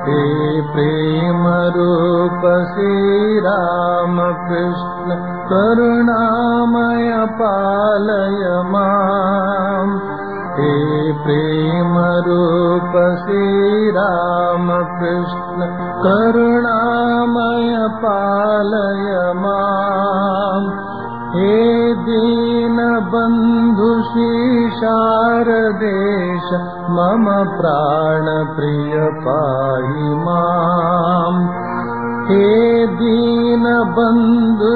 हे प्रेम रूप श्रीरामकृष्ण करुणामय पालय माम् हे प्रेम रूप श्रीरामकृष्ण करुणामय पालय माम् हे दीनबन्धु शारदेश मम प्राणप्रिय पाहि माम् हे दीनबन्धु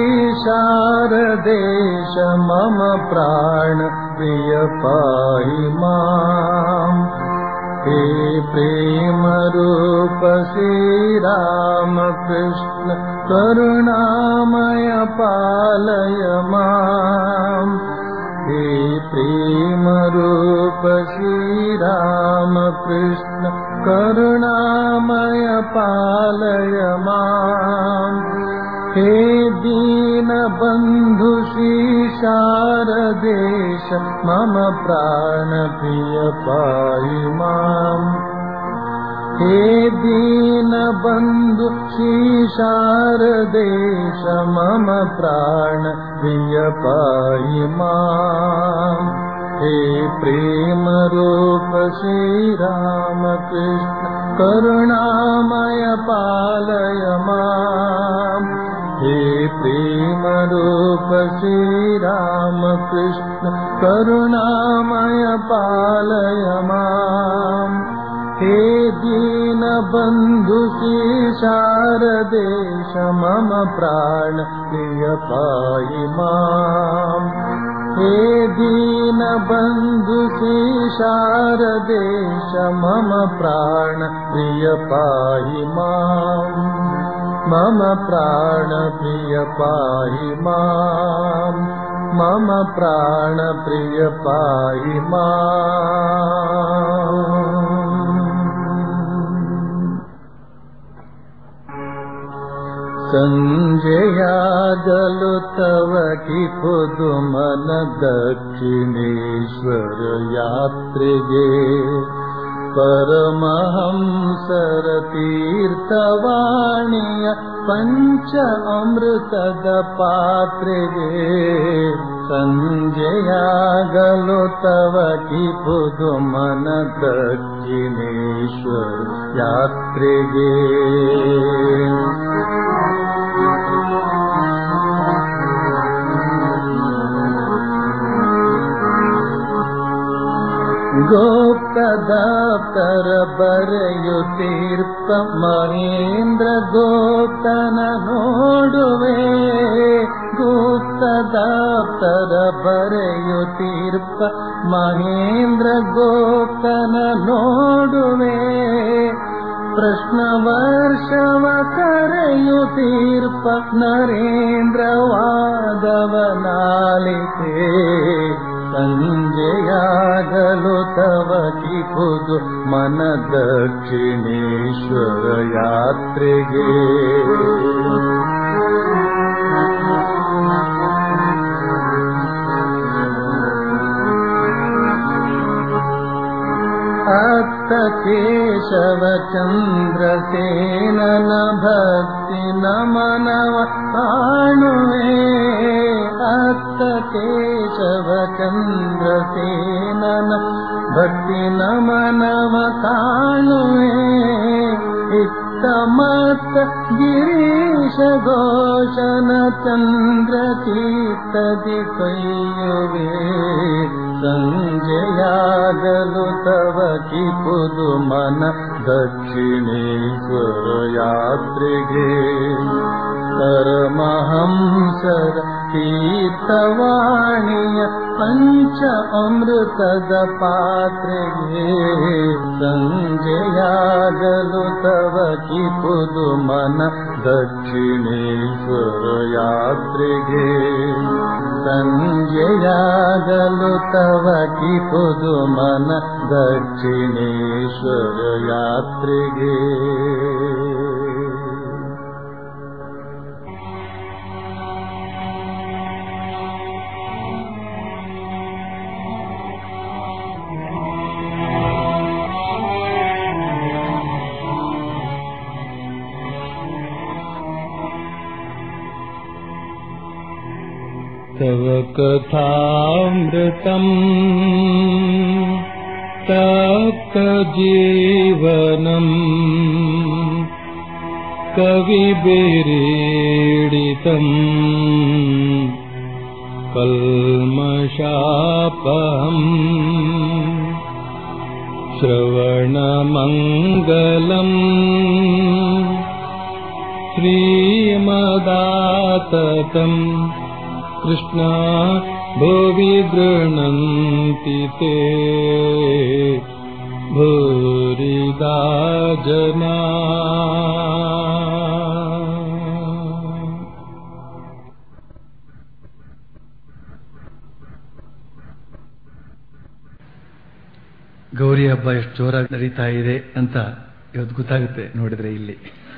शारदेश मम प्राणप्रिय पाहि माम् हे प्रेमरूप श्रीरामकृष्ण करुणामय पालय माम् हे प्रेमरूप श्रीरामकृष्ण करुणामय पालय माम् हे दीनबन्धु शारदेश मम प्राणप्रिय पाहि माम् हे दीनबन्धु शारदेश मम प्राणप्रिय पाहि माम् हे प्रेमरूप श्रीरामकृष्ण करुणामय पालय माम् हे प्रेमरूप श्रीरामकृष्ण करुणामय पालय माम् हे दीनबन्धु शारदेश मम प्राण प्रिय पाहि माम् हे दीनबन्धु शारदेश मम प्राण प्रिय पाहि माम् मम प्राण प्रिय पाहि माम् मम प्राण प्रिय पाहि माम् ಸಂಜೆಯಾಗಲು ತವ ಕಿಪುದು ಮನ ದಕ್ಷಿಣೇಶ್ವರ ಯಾತ್ರೆಗೆ ಪರಮಹಂಸರ ತೀರ್ಥವಾಣಿಯ ಪಂಚ ಅಮೃತದ ಪಾತ್ರೆಗೆ ಸಂಜೆಯಾಗಲು ತವ ಕಿಪುದು ಮನ ದಕ್ಷಿಣೇಶ್ವರ ಯಾತ್ರೆಗೆ ಗೋಪ್ತದಾಪ್ತರ ಬರೆಯುತ್ತೀರ್ಪ ಮಹೇಂದ್ರ ಗೋಪ್ತನ ನೋಡುವೆ ಗುಪ್ತದಾಪ್ತರ ಬರೆಯುತ್ತೀರ್ಪ ಮಹೇಂದ್ರ ಗೋಪ್ತನ ನೋಡುವೆ ಪ್ರಶ್ನ ವರ್ಷವ ಕರೆಯುತ್ತೀರ್ಪ ನರೇಂದ್ರ ವಾದವನಾಲಿತೆ ಸಂಜೆಯಾಗಲು ತವ ಕಿಪುದು ಮನ ದಕ್ಷಿಣೇಶ್ವರ ಯಾತ್ರೆಗೆ ಅತ್ತ ಕೇಶವ ಚಂದ್ರಸೇನನ ಭಕ್ತಿ ನಮನವ ಕಾಣುವೆ ಅತ್ತ ಕೇಶವ ಚಂದ್ರಸೇನನ ಭಕ್ತಿ ನಮನವ ಕಾಣುವೆ ಇತ್ತ ಮತ್ತ ಗಿರೀಶ ಘೋಷನ ಚಂದ್ರ ಚೀತದಿ ಕೈಯುವೆ ಸಂಜೆಯಾಗಲು ತವ ಕಿಪುದು ಮನ ದಕ್ಷಿಣೇಶ್ವರ ಯಾತ್ರೆಗೆ ಪರಮಹಂಸರ ತೀರ್ಥವಾಣಿಯ ಪಂಚ ಅಮೃತದ ಪಾತ್ರೆಗೆ ಸಂಜೆಯಾಗಲು ತವ ಕಿಪುದು ಮನ ದಕ್ಷಿಣೇಶ್ವರ ಯಾತ್ರೆಗೆ ಸಂಜೆಯಾಗಲು ತವ ಕಿಪುದು ಮನ ದಕ್ಷಿಣೇಶ್ವರ ಯಾತ್ರೆಗೆ तव कथामृतम् तप्तजीवनम् कविभिरीडितम् कल्मषापहम् श्रवणमङ्गलम् श्रीमदाततम् कृष्णा भुवि गृह्णन्ति ते भूरिदा जना ಗೌರಿ ಹಬ್ಬ ಎಷ್ಟು ಜೋರಾಗಿ ನಡೀತಾ ಇದೆ ಅಂತ ಇವತ್ತು ಗೊತ್ತಾಗುತ್ತೆ ನೋಡಿದ್ರೆ ಇಲ್ಲಿ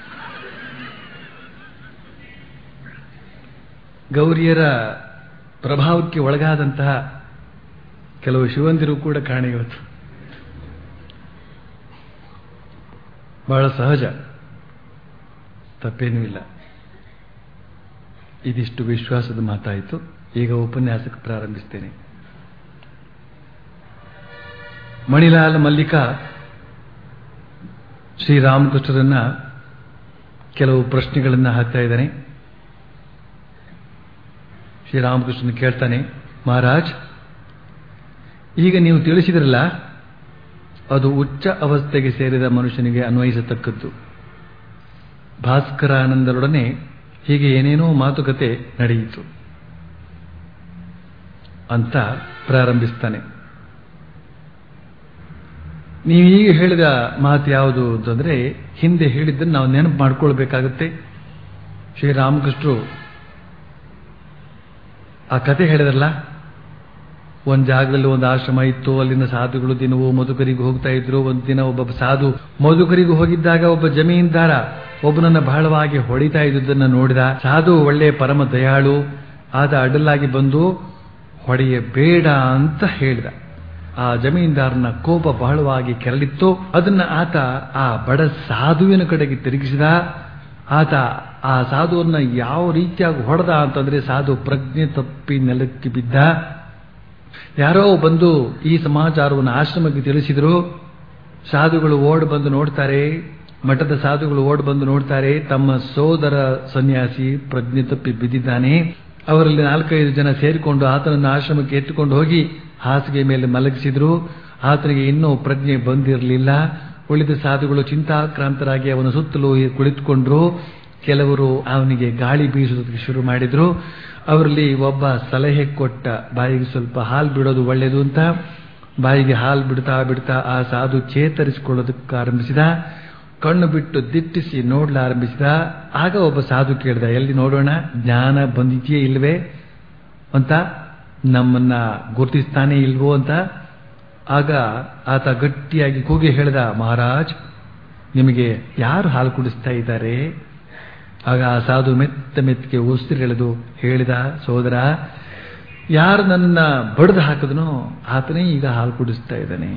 ಗೌರಿಯರ ಪ್ರಭಾವಕ್ಕೆ ಒಳಗಾದಂತಹ ಕೆಲವು ಶಿವಂದಿರು ಕೂಡ ಕಾರಣ ಇವತ್ತು ಬಹಳ ಸಹಜ ತಪ್ಪೇನೂ ಇಲ್ಲ ಇದಿಷ್ಟು ವಿಶ್ವಾಸದ ಮಾತಾಯಿತು ಈಗ ಉಪನ್ಯಾಸಕ್ಕೆ ಪ್ರಾರಂಭಿಸ್ತೇನೆ ಮಣಿಲಾಲ್ ಮಲ್ಲಿಕಾ ಶ್ರೀರಾಮಕೃಷ್ಣರನ್ನ ಕೆಲವು ಪ್ರಶ್ನೆಗಳನ್ನ ಹಾಕ್ತಾ ಇದ್ದಾನೆ ಶ್ರೀರಾಮಕೃಷ್ಣನ್ ಕೇಳ್ತಾನೆ ಮಹಾರಾಜ್ ಈಗ ನೀವು ತಿಳಿಸಿದ್ರಲ್ಲ ಅದು ಉಚ್ಚ ಅವಸ್ಥೆಗೆ ಸೇರಿದ ಮನುಷ್ಯನಿಗೆ ಅನ್ವಯಿಸತಕ್ಕದ್ದು ಭಾಸ್ಕರಾನಂದರೊಡನೆ ಹೀಗೆ ಏನೇನೋ ಮಾತುಕತೆ ನಡೆಯಿತು ಅಂತ ಪ್ರಾರಂಭಿಸ್ತಾನೆ ನೀವು ಈಗ ಹೇಳಿದ ಮಾತು ಯಾವುದು ಅಂತಂದ್ರೆ ಹಿಂದೆ ಹೇಳಿದ್ದನ್ನು ನಾವು ನೆನಪು ಮಾಡ್ಕೊಳ್ಬೇಕಾಗತ್ತೆ ಶ್ರೀರಾಮಕೃಷ್ಣರು ಆ ಕತೆ ಹೇಳಿದ್ರಲ್ಲ ಒಂದು ಜಾಗದಲ್ಲಿ ಒಂದು ಆಶ್ರಮ ಇತ್ತು ಅಲ್ಲಿನ ಸಾಧುಗಳು ದಿನವೂ ಮಧುಕರಿಗೆ ಹೋಗ್ತಾ ಇದ್ರು ಒಂದು ದಿನ ಒಬ್ಬ ಸಾಧು ಮಧುಕರಿಗೆ ಹೋಗಿದ್ದಾಗ ಒಬ್ಬ ಜಮೀನ್ದಾರ ಒಬ್ಬನನ್ನ ಬಹಳವಾಗಿ ಹೊಡಿತಾ ಇದ್ದುದನ್ನ ನೋಡಿದ ಸಾಧು ಒಳ್ಳೆ ಪರಮ ದಯಾಳು ಆದ ಅಡ್ಡಲಾಗಿ ಬಂದು ಹೊಡೆಯಬೇಡ ಅಂತ ಹೇಳಿದ ಆ ಜಮೀನ್ದಾರನ ಕೋಪ ಬಹಳವಾಗಿ ಕೆರಳಿತ್ತು ಅದನ್ನ ಆತ ಆ ಬಡ ಸಾಧುವಿನ ಕಡೆಗೆ ತಿರುಗಿಸಿದ ಆತ ಆ ಸಾಧುವನ್ನ ಯಾವ ರೀತಿಯಾಗಿ ಹೊಡೆದ ಅಂತಂದ್ರೆ ಸಾಧು ಪ್ರಜ್ಞೆ ತಪ್ಪಿ ನೆಲಕ್ಕೆ ಬಿದ್ದ ಯಾರೋ ಬಂದು ಈ ಸಮಾಚಾರವನ್ನು ಆಶ್ರಮಕ್ಕೆ ತಿಳಿಸಿದ್ರು ಸಾಧುಗಳು ಓಡ್ ಬಂದು ನೋಡ್ತಾರೆ ಮಠದ ಸಾಧುಗಳು ಓಡ್ ಬಂದು ನೋಡ್ತಾರೆ ತಮ್ಮ ಸೋದರ ಸನ್ಯಾಸಿ ಪ್ರಜ್ಞೆ ತಪ್ಪಿ ಬಿದ್ದಿದ್ದಾನೆ ಅವರಲ್ಲಿ ನಾಲ್ಕೈದು ಜನ ಸೇರಿಕೊಂಡು ಆತನನ್ನು ಆಶ್ರಮಕ್ಕೆ ಎತ್ತುಕೊಂಡು ಹೋಗಿ ಹಾಸಿಗೆ ಮೇಲೆ ಮಲಗಿಸಿದ್ರು ಆತನಿಗೆ ಇನ್ನೂ ಪ್ರಜ್ಞೆ ಬಂದಿರಲಿಲ್ಲ ಉಳಿದ ಸಾಧುಗಳು ಚಿಂತಾಕ್ರಾಂತರಾಗಿ ಅವನ ಸುತ್ತಲೂ ಕುಳಿತುಕೊಂಡ್ರು ಕೆಲವರು ಅವನಿಗೆ ಗಾಳಿ ಬೀಸುವುದಕ್ಕೆ ಶುರು ಮಾಡಿದ್ರು ಅವರಲ್ಲಿ ಒಬ್ಬ ಸಲಹೆ ಕೊಟ್ಟ ಬಾಯಿಗೆ ಸ್ವಲ್ಪ ಹಾಲು ಬಿಡೋದು ಒಳ್ಳೆಯದು ಅಂತ ಬಾಯಿಗೆ ಹಾಲು ಬಿಡ್ತಾ ಬಿಡ್ತಾ ಆ ಸಾಧು ಚೇತರಿಸಿಕೊಳ್ಳೋದಕ್ಕೆ ಆರಂಭಿಸಿದ ಕಣ್ಣು ಬಿಟ್ಟು ದಿಟ್ಟಿಸಿ ನೋಡ್ಲಾರಂಭಿಸಿದ ಆಗ ಒಬ್ಬ ಸಾಧು ಕೇಳಿದ ಎಲ್ಲಿ ನೋಡೋಣ ಜ್ಞಾನ ಬಂದಿದೆಯೇ ಇಲ್ವೇ ಅಂತ ನಮ್ಮನ್ನ ಗುರುತಿಸ್ತಾನೆ ಇಲ್ವೋ ಅಂತ ಆಗ ಆತ ಗಟ್ಟಿಯಾಗಿ ಕೂಗಿ ಹೇಳಿದ ಮಹಾರಾಜ್ ನಿಮಗೆ ಯಾರು ಹಾಲು ಕುಡಿಸ್ತಾ ಇದ್ದಾರೆ ಆಗ ಆ ಸಾಧು ಮೆತ್ತ ಮೆತ್ತಗೆ ಉಸಿರೆಳೆದು ಹೇಳಿದ ಸೋದರ ಯಾರು ನನ್ನ ಬಡ್ದು ಹಾಕಿದನೋ ಆತನೇ ಈಗ ಹಾಲು ಕುಡಿಸ್ತಾ ಇದ್ದಾನೆ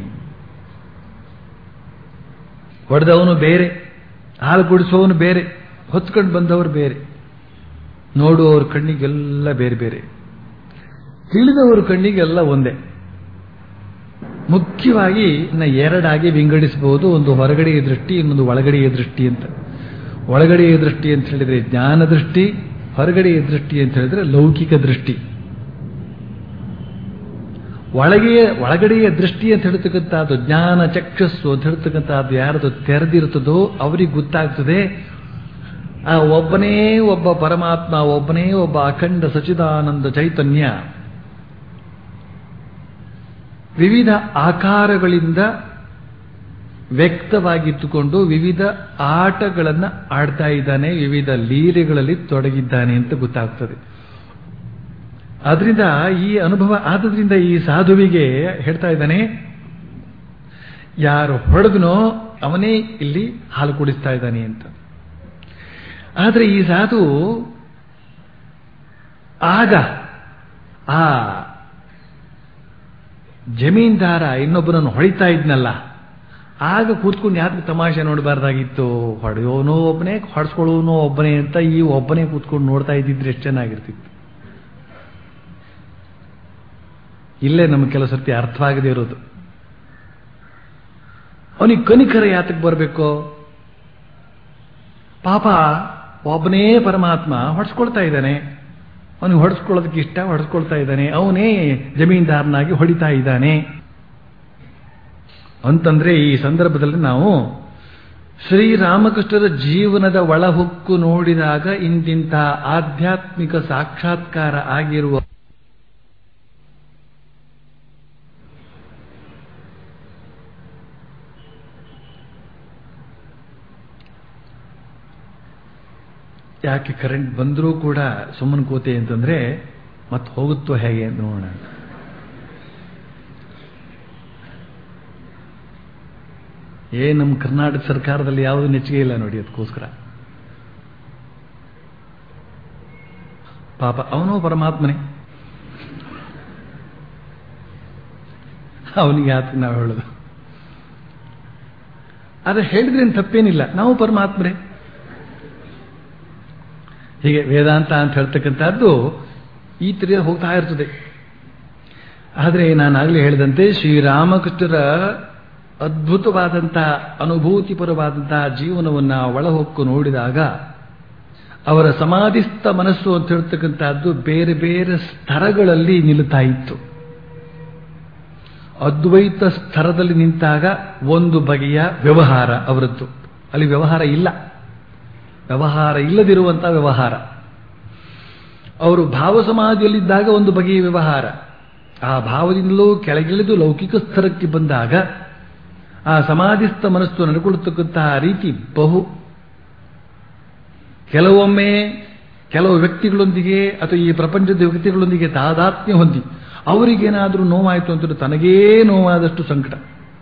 ಹೊಡೆದವನು ಬೇರೆ ಹಾಲು ಕುಡಿಸುವವನು ಬೇರೆ ಹೊತ್ಕೊಂಡು ಬಂದವರು ಬೇರೆ ನೋಡುವವ್ರ ಕಣ್ಣಿಗೆಲ್ಲ ಬೇರೆ ಬೇರೆ ತಿಳಿದವರ ಕಣ್ಣಿಗೆಲ್ಲ ಒಂದೇ ಮುಖ್ಯವಾಗಿ ಇನ್ನ ಎರಡಾಗಿ ವಿಂಗಡಿಸಬಹುದು ಒಂದು ಹೊರಗಡೆಯ ದೃಷ್ಟಿ ಇನ್ನೊಂದು ಒಳಗಡೆಯ ದೃಷ್ಟಿ ಅಂತ ಒಳಗಡೆಯ ದೃಷ್ಟಿ ಅಂತ ಹೇಳಿದ್ರೆ ಜ್ಞಾನ ದೃಷ್ಟಿ ಹೊರಗಡೆಯ ದೃಷ್ಟಿ ಅಂತ ಹೇಳಿದ್ರೆ ಲೌಕಿಕ ದೃಷ್ಟಿ ಒಳಗೆಯ ಒಳಗಡೆಯ ದೃಷ್ಟಿ ಅಂತ ಹೇಳ್ತಕ್ಕಂಥದ್ದು ಜ್ಞಾನ ಚಕ್ಷಸ್ಸು ಅಂತ ಹೇಳ್ತಕ್ಕಂಥದ್ದು ಯಾರದು ತೆರೆದಿರುತ್ತದೋ ಅವರಿಗೆ ಗೊತ್ತಾಗ್ತದೆ ಆ ಒಬ್ಬನೇ ಒಬ್ಬ ಪರಮಾತ್ಮ ಒಬ್ಬನೇ ಒಬ್ಬ ಅಖಂಡ ಸಚಿದಾನಂದ ಚೈತನ್ಯ ವಿವಿಧ ಆಕಾರಗಳಿಂದ ವ್ಯಕ್ತವಾಗಿದ್ದುಕೊಂಡು ವಿವಿಧ ಆಟಗಳನ್ನು ಆಡ್ತಾ ಇದ್ದಾನೆ ವಿವಿಧ ಲೀಲೆಗಳಲ್ಲಿ ತೊಡಗಿದ್ದಾನೆ ಅಂತ ಗೊತ್ತಾಗ್ತದೆ ಆದ್ರಿಂದ ಈ ಅನುಭವ ಆದ್ರಿಂದ ಈ ಸಾಧುವಿಗೆ ಹೇಳ್ತಾ ಇದ್ದಾನೆ ಯಾರು ಹೊಡೆದನೋ ಅವನೇ ಇಲ್ಲಿ ಹಾಲು ಕುಡಿಸ್ತಾ ಇದ್ದಾನೆ ಅಂತ ಆದ್ರೆ ಈ ಸಾಧು ಆಗ ಆ ಜಮೀನ್ದಾರ ಇನ್ನೊಬ್ಬನನ್ನು ಹೊಡಿತಾ ಇದ್ನಲ್ಲ ಆಗ ಕೂತ್ಕೊಂಡು ಯಾಕೆ ತಮಾಷೆ ನೋಡಬಾರ್ದಾಗಿತ್ತು ಹೊಡೆಯೋನೋ ಒಬ್ಬನೇ ಹೊಡೆಸ್ಕೊಳ್ಳೋನೋ ಒಬ್ಬನೇ ಅಂತ ಈ ಒಬ್ಬನೇ ಕೂತ್ಕೊಂಡು ನೋಡ್ತಾ ಇದ್ದಿದ್ರೆ ಎಷ್ಟು ಚೆನ್ನಾಗಿರ್ತಿತ್ತು ಇಲ್ಲೇ ನಮ್ಗೆ ಕೆಲವು ಸರ್ತಿ ಅರ್ಥವಾಗದೇ ಇರೋದು ಅವನಿಗೆ ಕನಿಕರ ಯಾತಕ್ಕೆ ಬರಬೇಕು ಪಾಪ ಒಬ್ಬನೇ ಪರಮಾತ್ಮ ಹೊಡೆಸ್ಕೊಳ್ತಾ ಇದ್ದಾನೆ ಅವನಿಗೆ ಹೊಡೆಸ್ಕೊಳ್ಳೋದಕ್ಕೆ ಇಷ್ಟ ಹೊಡೆಸ್ಕೊಳ್ತಾ ಇದ್ದಾನೆ ಅವನೇ ಜಮೀನ್ದಾರನಾಗಿ ಹೊಡಿತಾ ಇದ್ದಾನೆ ಅಂತಂದ್ರೆ ಈ ಸಂದರ್ಭದಲ್ಲಿ ನಾವು ಶ್ರೀರಾಮಕೃಷ್ಣರ ಜೀವನದ ಒಳಹೊಕ್ಕು ನೋಡಿದಾಗ ಇಂತಿಂಥ ಆಧ್ಯಾತ್ಮಿಕ ಸಾಕ್ಷಾತ್ಕಾರ ಆಗಿರುವ ಯಾಕೆ ಕರೆಂಟ್ ಬಂದರೂ ಕೂಡ ಸುಮ್ಮನೆ ಕೂತೆ ಅಂತಂದ್ರೆ ಮತ್ತೆ ಹೋಗುತ್ತೋ ಹೇಗೆ ಅಂತ ನೋಡೋಣ ಏ ನಮ್ಮ ಕರ್ನಾಟಕ ಸರ್ಕಾರದಲ್ಲಿ ಯಾವುದು ನೆಚ್ಚಿಗೆ ಇಲ್ಲ ನೋಡಿ ಅದಕ್ಕೋಸ್ಕರ ಪಾಪ ಅವನು ಪರಮಾತ್ಮನೇ ಅವನಿಗೆ ಯಾತಕ್ಕೆ ನಾವು ಹೇಳೋದು ಆದರೆ ಹೇಳಿದ್ರೆ ತಪ್ಪೇನಿಲ್ಲ ನಾವು ಪರಮಾತ್ಮರೇ ಹೀಗೆ ವೇದಾಂತ ಅಂತ ಹೇಳ್ತಕ್ಕಂಥದ್ದು ಈ ತರ ಹೋಗ್ತಾ ಇರ್ತದೆ ಆದರೆ ನಾನಾಗಲೇ ಹೇಳಿದಂತೆ ಶ್ರೀರಾಮಕೃಷ್ಣರ ಅದ್ಭುತವಾದಂತಹ ಅನುಭೂತಿಪರವಾದಂತಹ ಜೀವನವನ್ನು ಒಳಹೊಕ್ಕು ನೋಡಿದಾಗ ಅವರ ಸಮಾಧಿಸ್ಥ ಮನಸ್ಸು ಅಂತ ಹೇಳ್ತಕ್ಕಂಥದ್ದು ಬೇರೆ ಬೇರೆ ಸ್ತರಗಳಲ್ಲಿ ನಿಲ್ತಾ ಇತ್ತು ಅದ್ವೈತ ಸ್ತರದಲ್ಲಿ ನಿಂತಾಗ ಒಂದು ಬಗೆಯ ವ್ಯವಹಾರ ಅವರದ್ದು ಅಲ್ಲಿ ವ್ಯವಹಾರ ಇಲ್ಲ ವ್ಯವಹಾರ ಇಲ್ಲದಿರುವಂತಹ ವ್ಯವಹಾರ ಅವರು ಭಾವ ಸಮಾಧಿಯಲ್ಲಿದ್ದಾಗ ಒಂದು ಬಗೆಯ ವ್ಯವಹಾರ ಆ ಭಾವದಿಂದಲೂ ಕೆಳಗಿಳಿದು ಲೌಕಿಕ ಸ್ತರಕ್ಕೆ ಬಂದಾಗ ಆ ಸಮಾಧಿಸ್ಥ ಮನಸ್ಸು ನಡ್ಕೊಳ್ತಕ್ಕಂತಹ ರೀತಿ ಬಹು ಕೆಲವೊಮ್ಮೆ ಕೆಲವು ವ್ಯಕ್ತಿಗಳೊಂದಿಗೆ ಅಥವಾ ಈ ಪ್ರಪಂಚದ ವ್ಯಕ್ತಿಗಳೊಂದಿಗೆ ತಾದಾತ್ಮ್ಯ ಹೊಂದಿ ಅವರಿಗೇನಾದರೂ ನೋವಾಯಿತು ಅಂತಂದ್ರೆ ತನಗೇ ನೋವಾದಷ್ಟು ಸಂಕಟ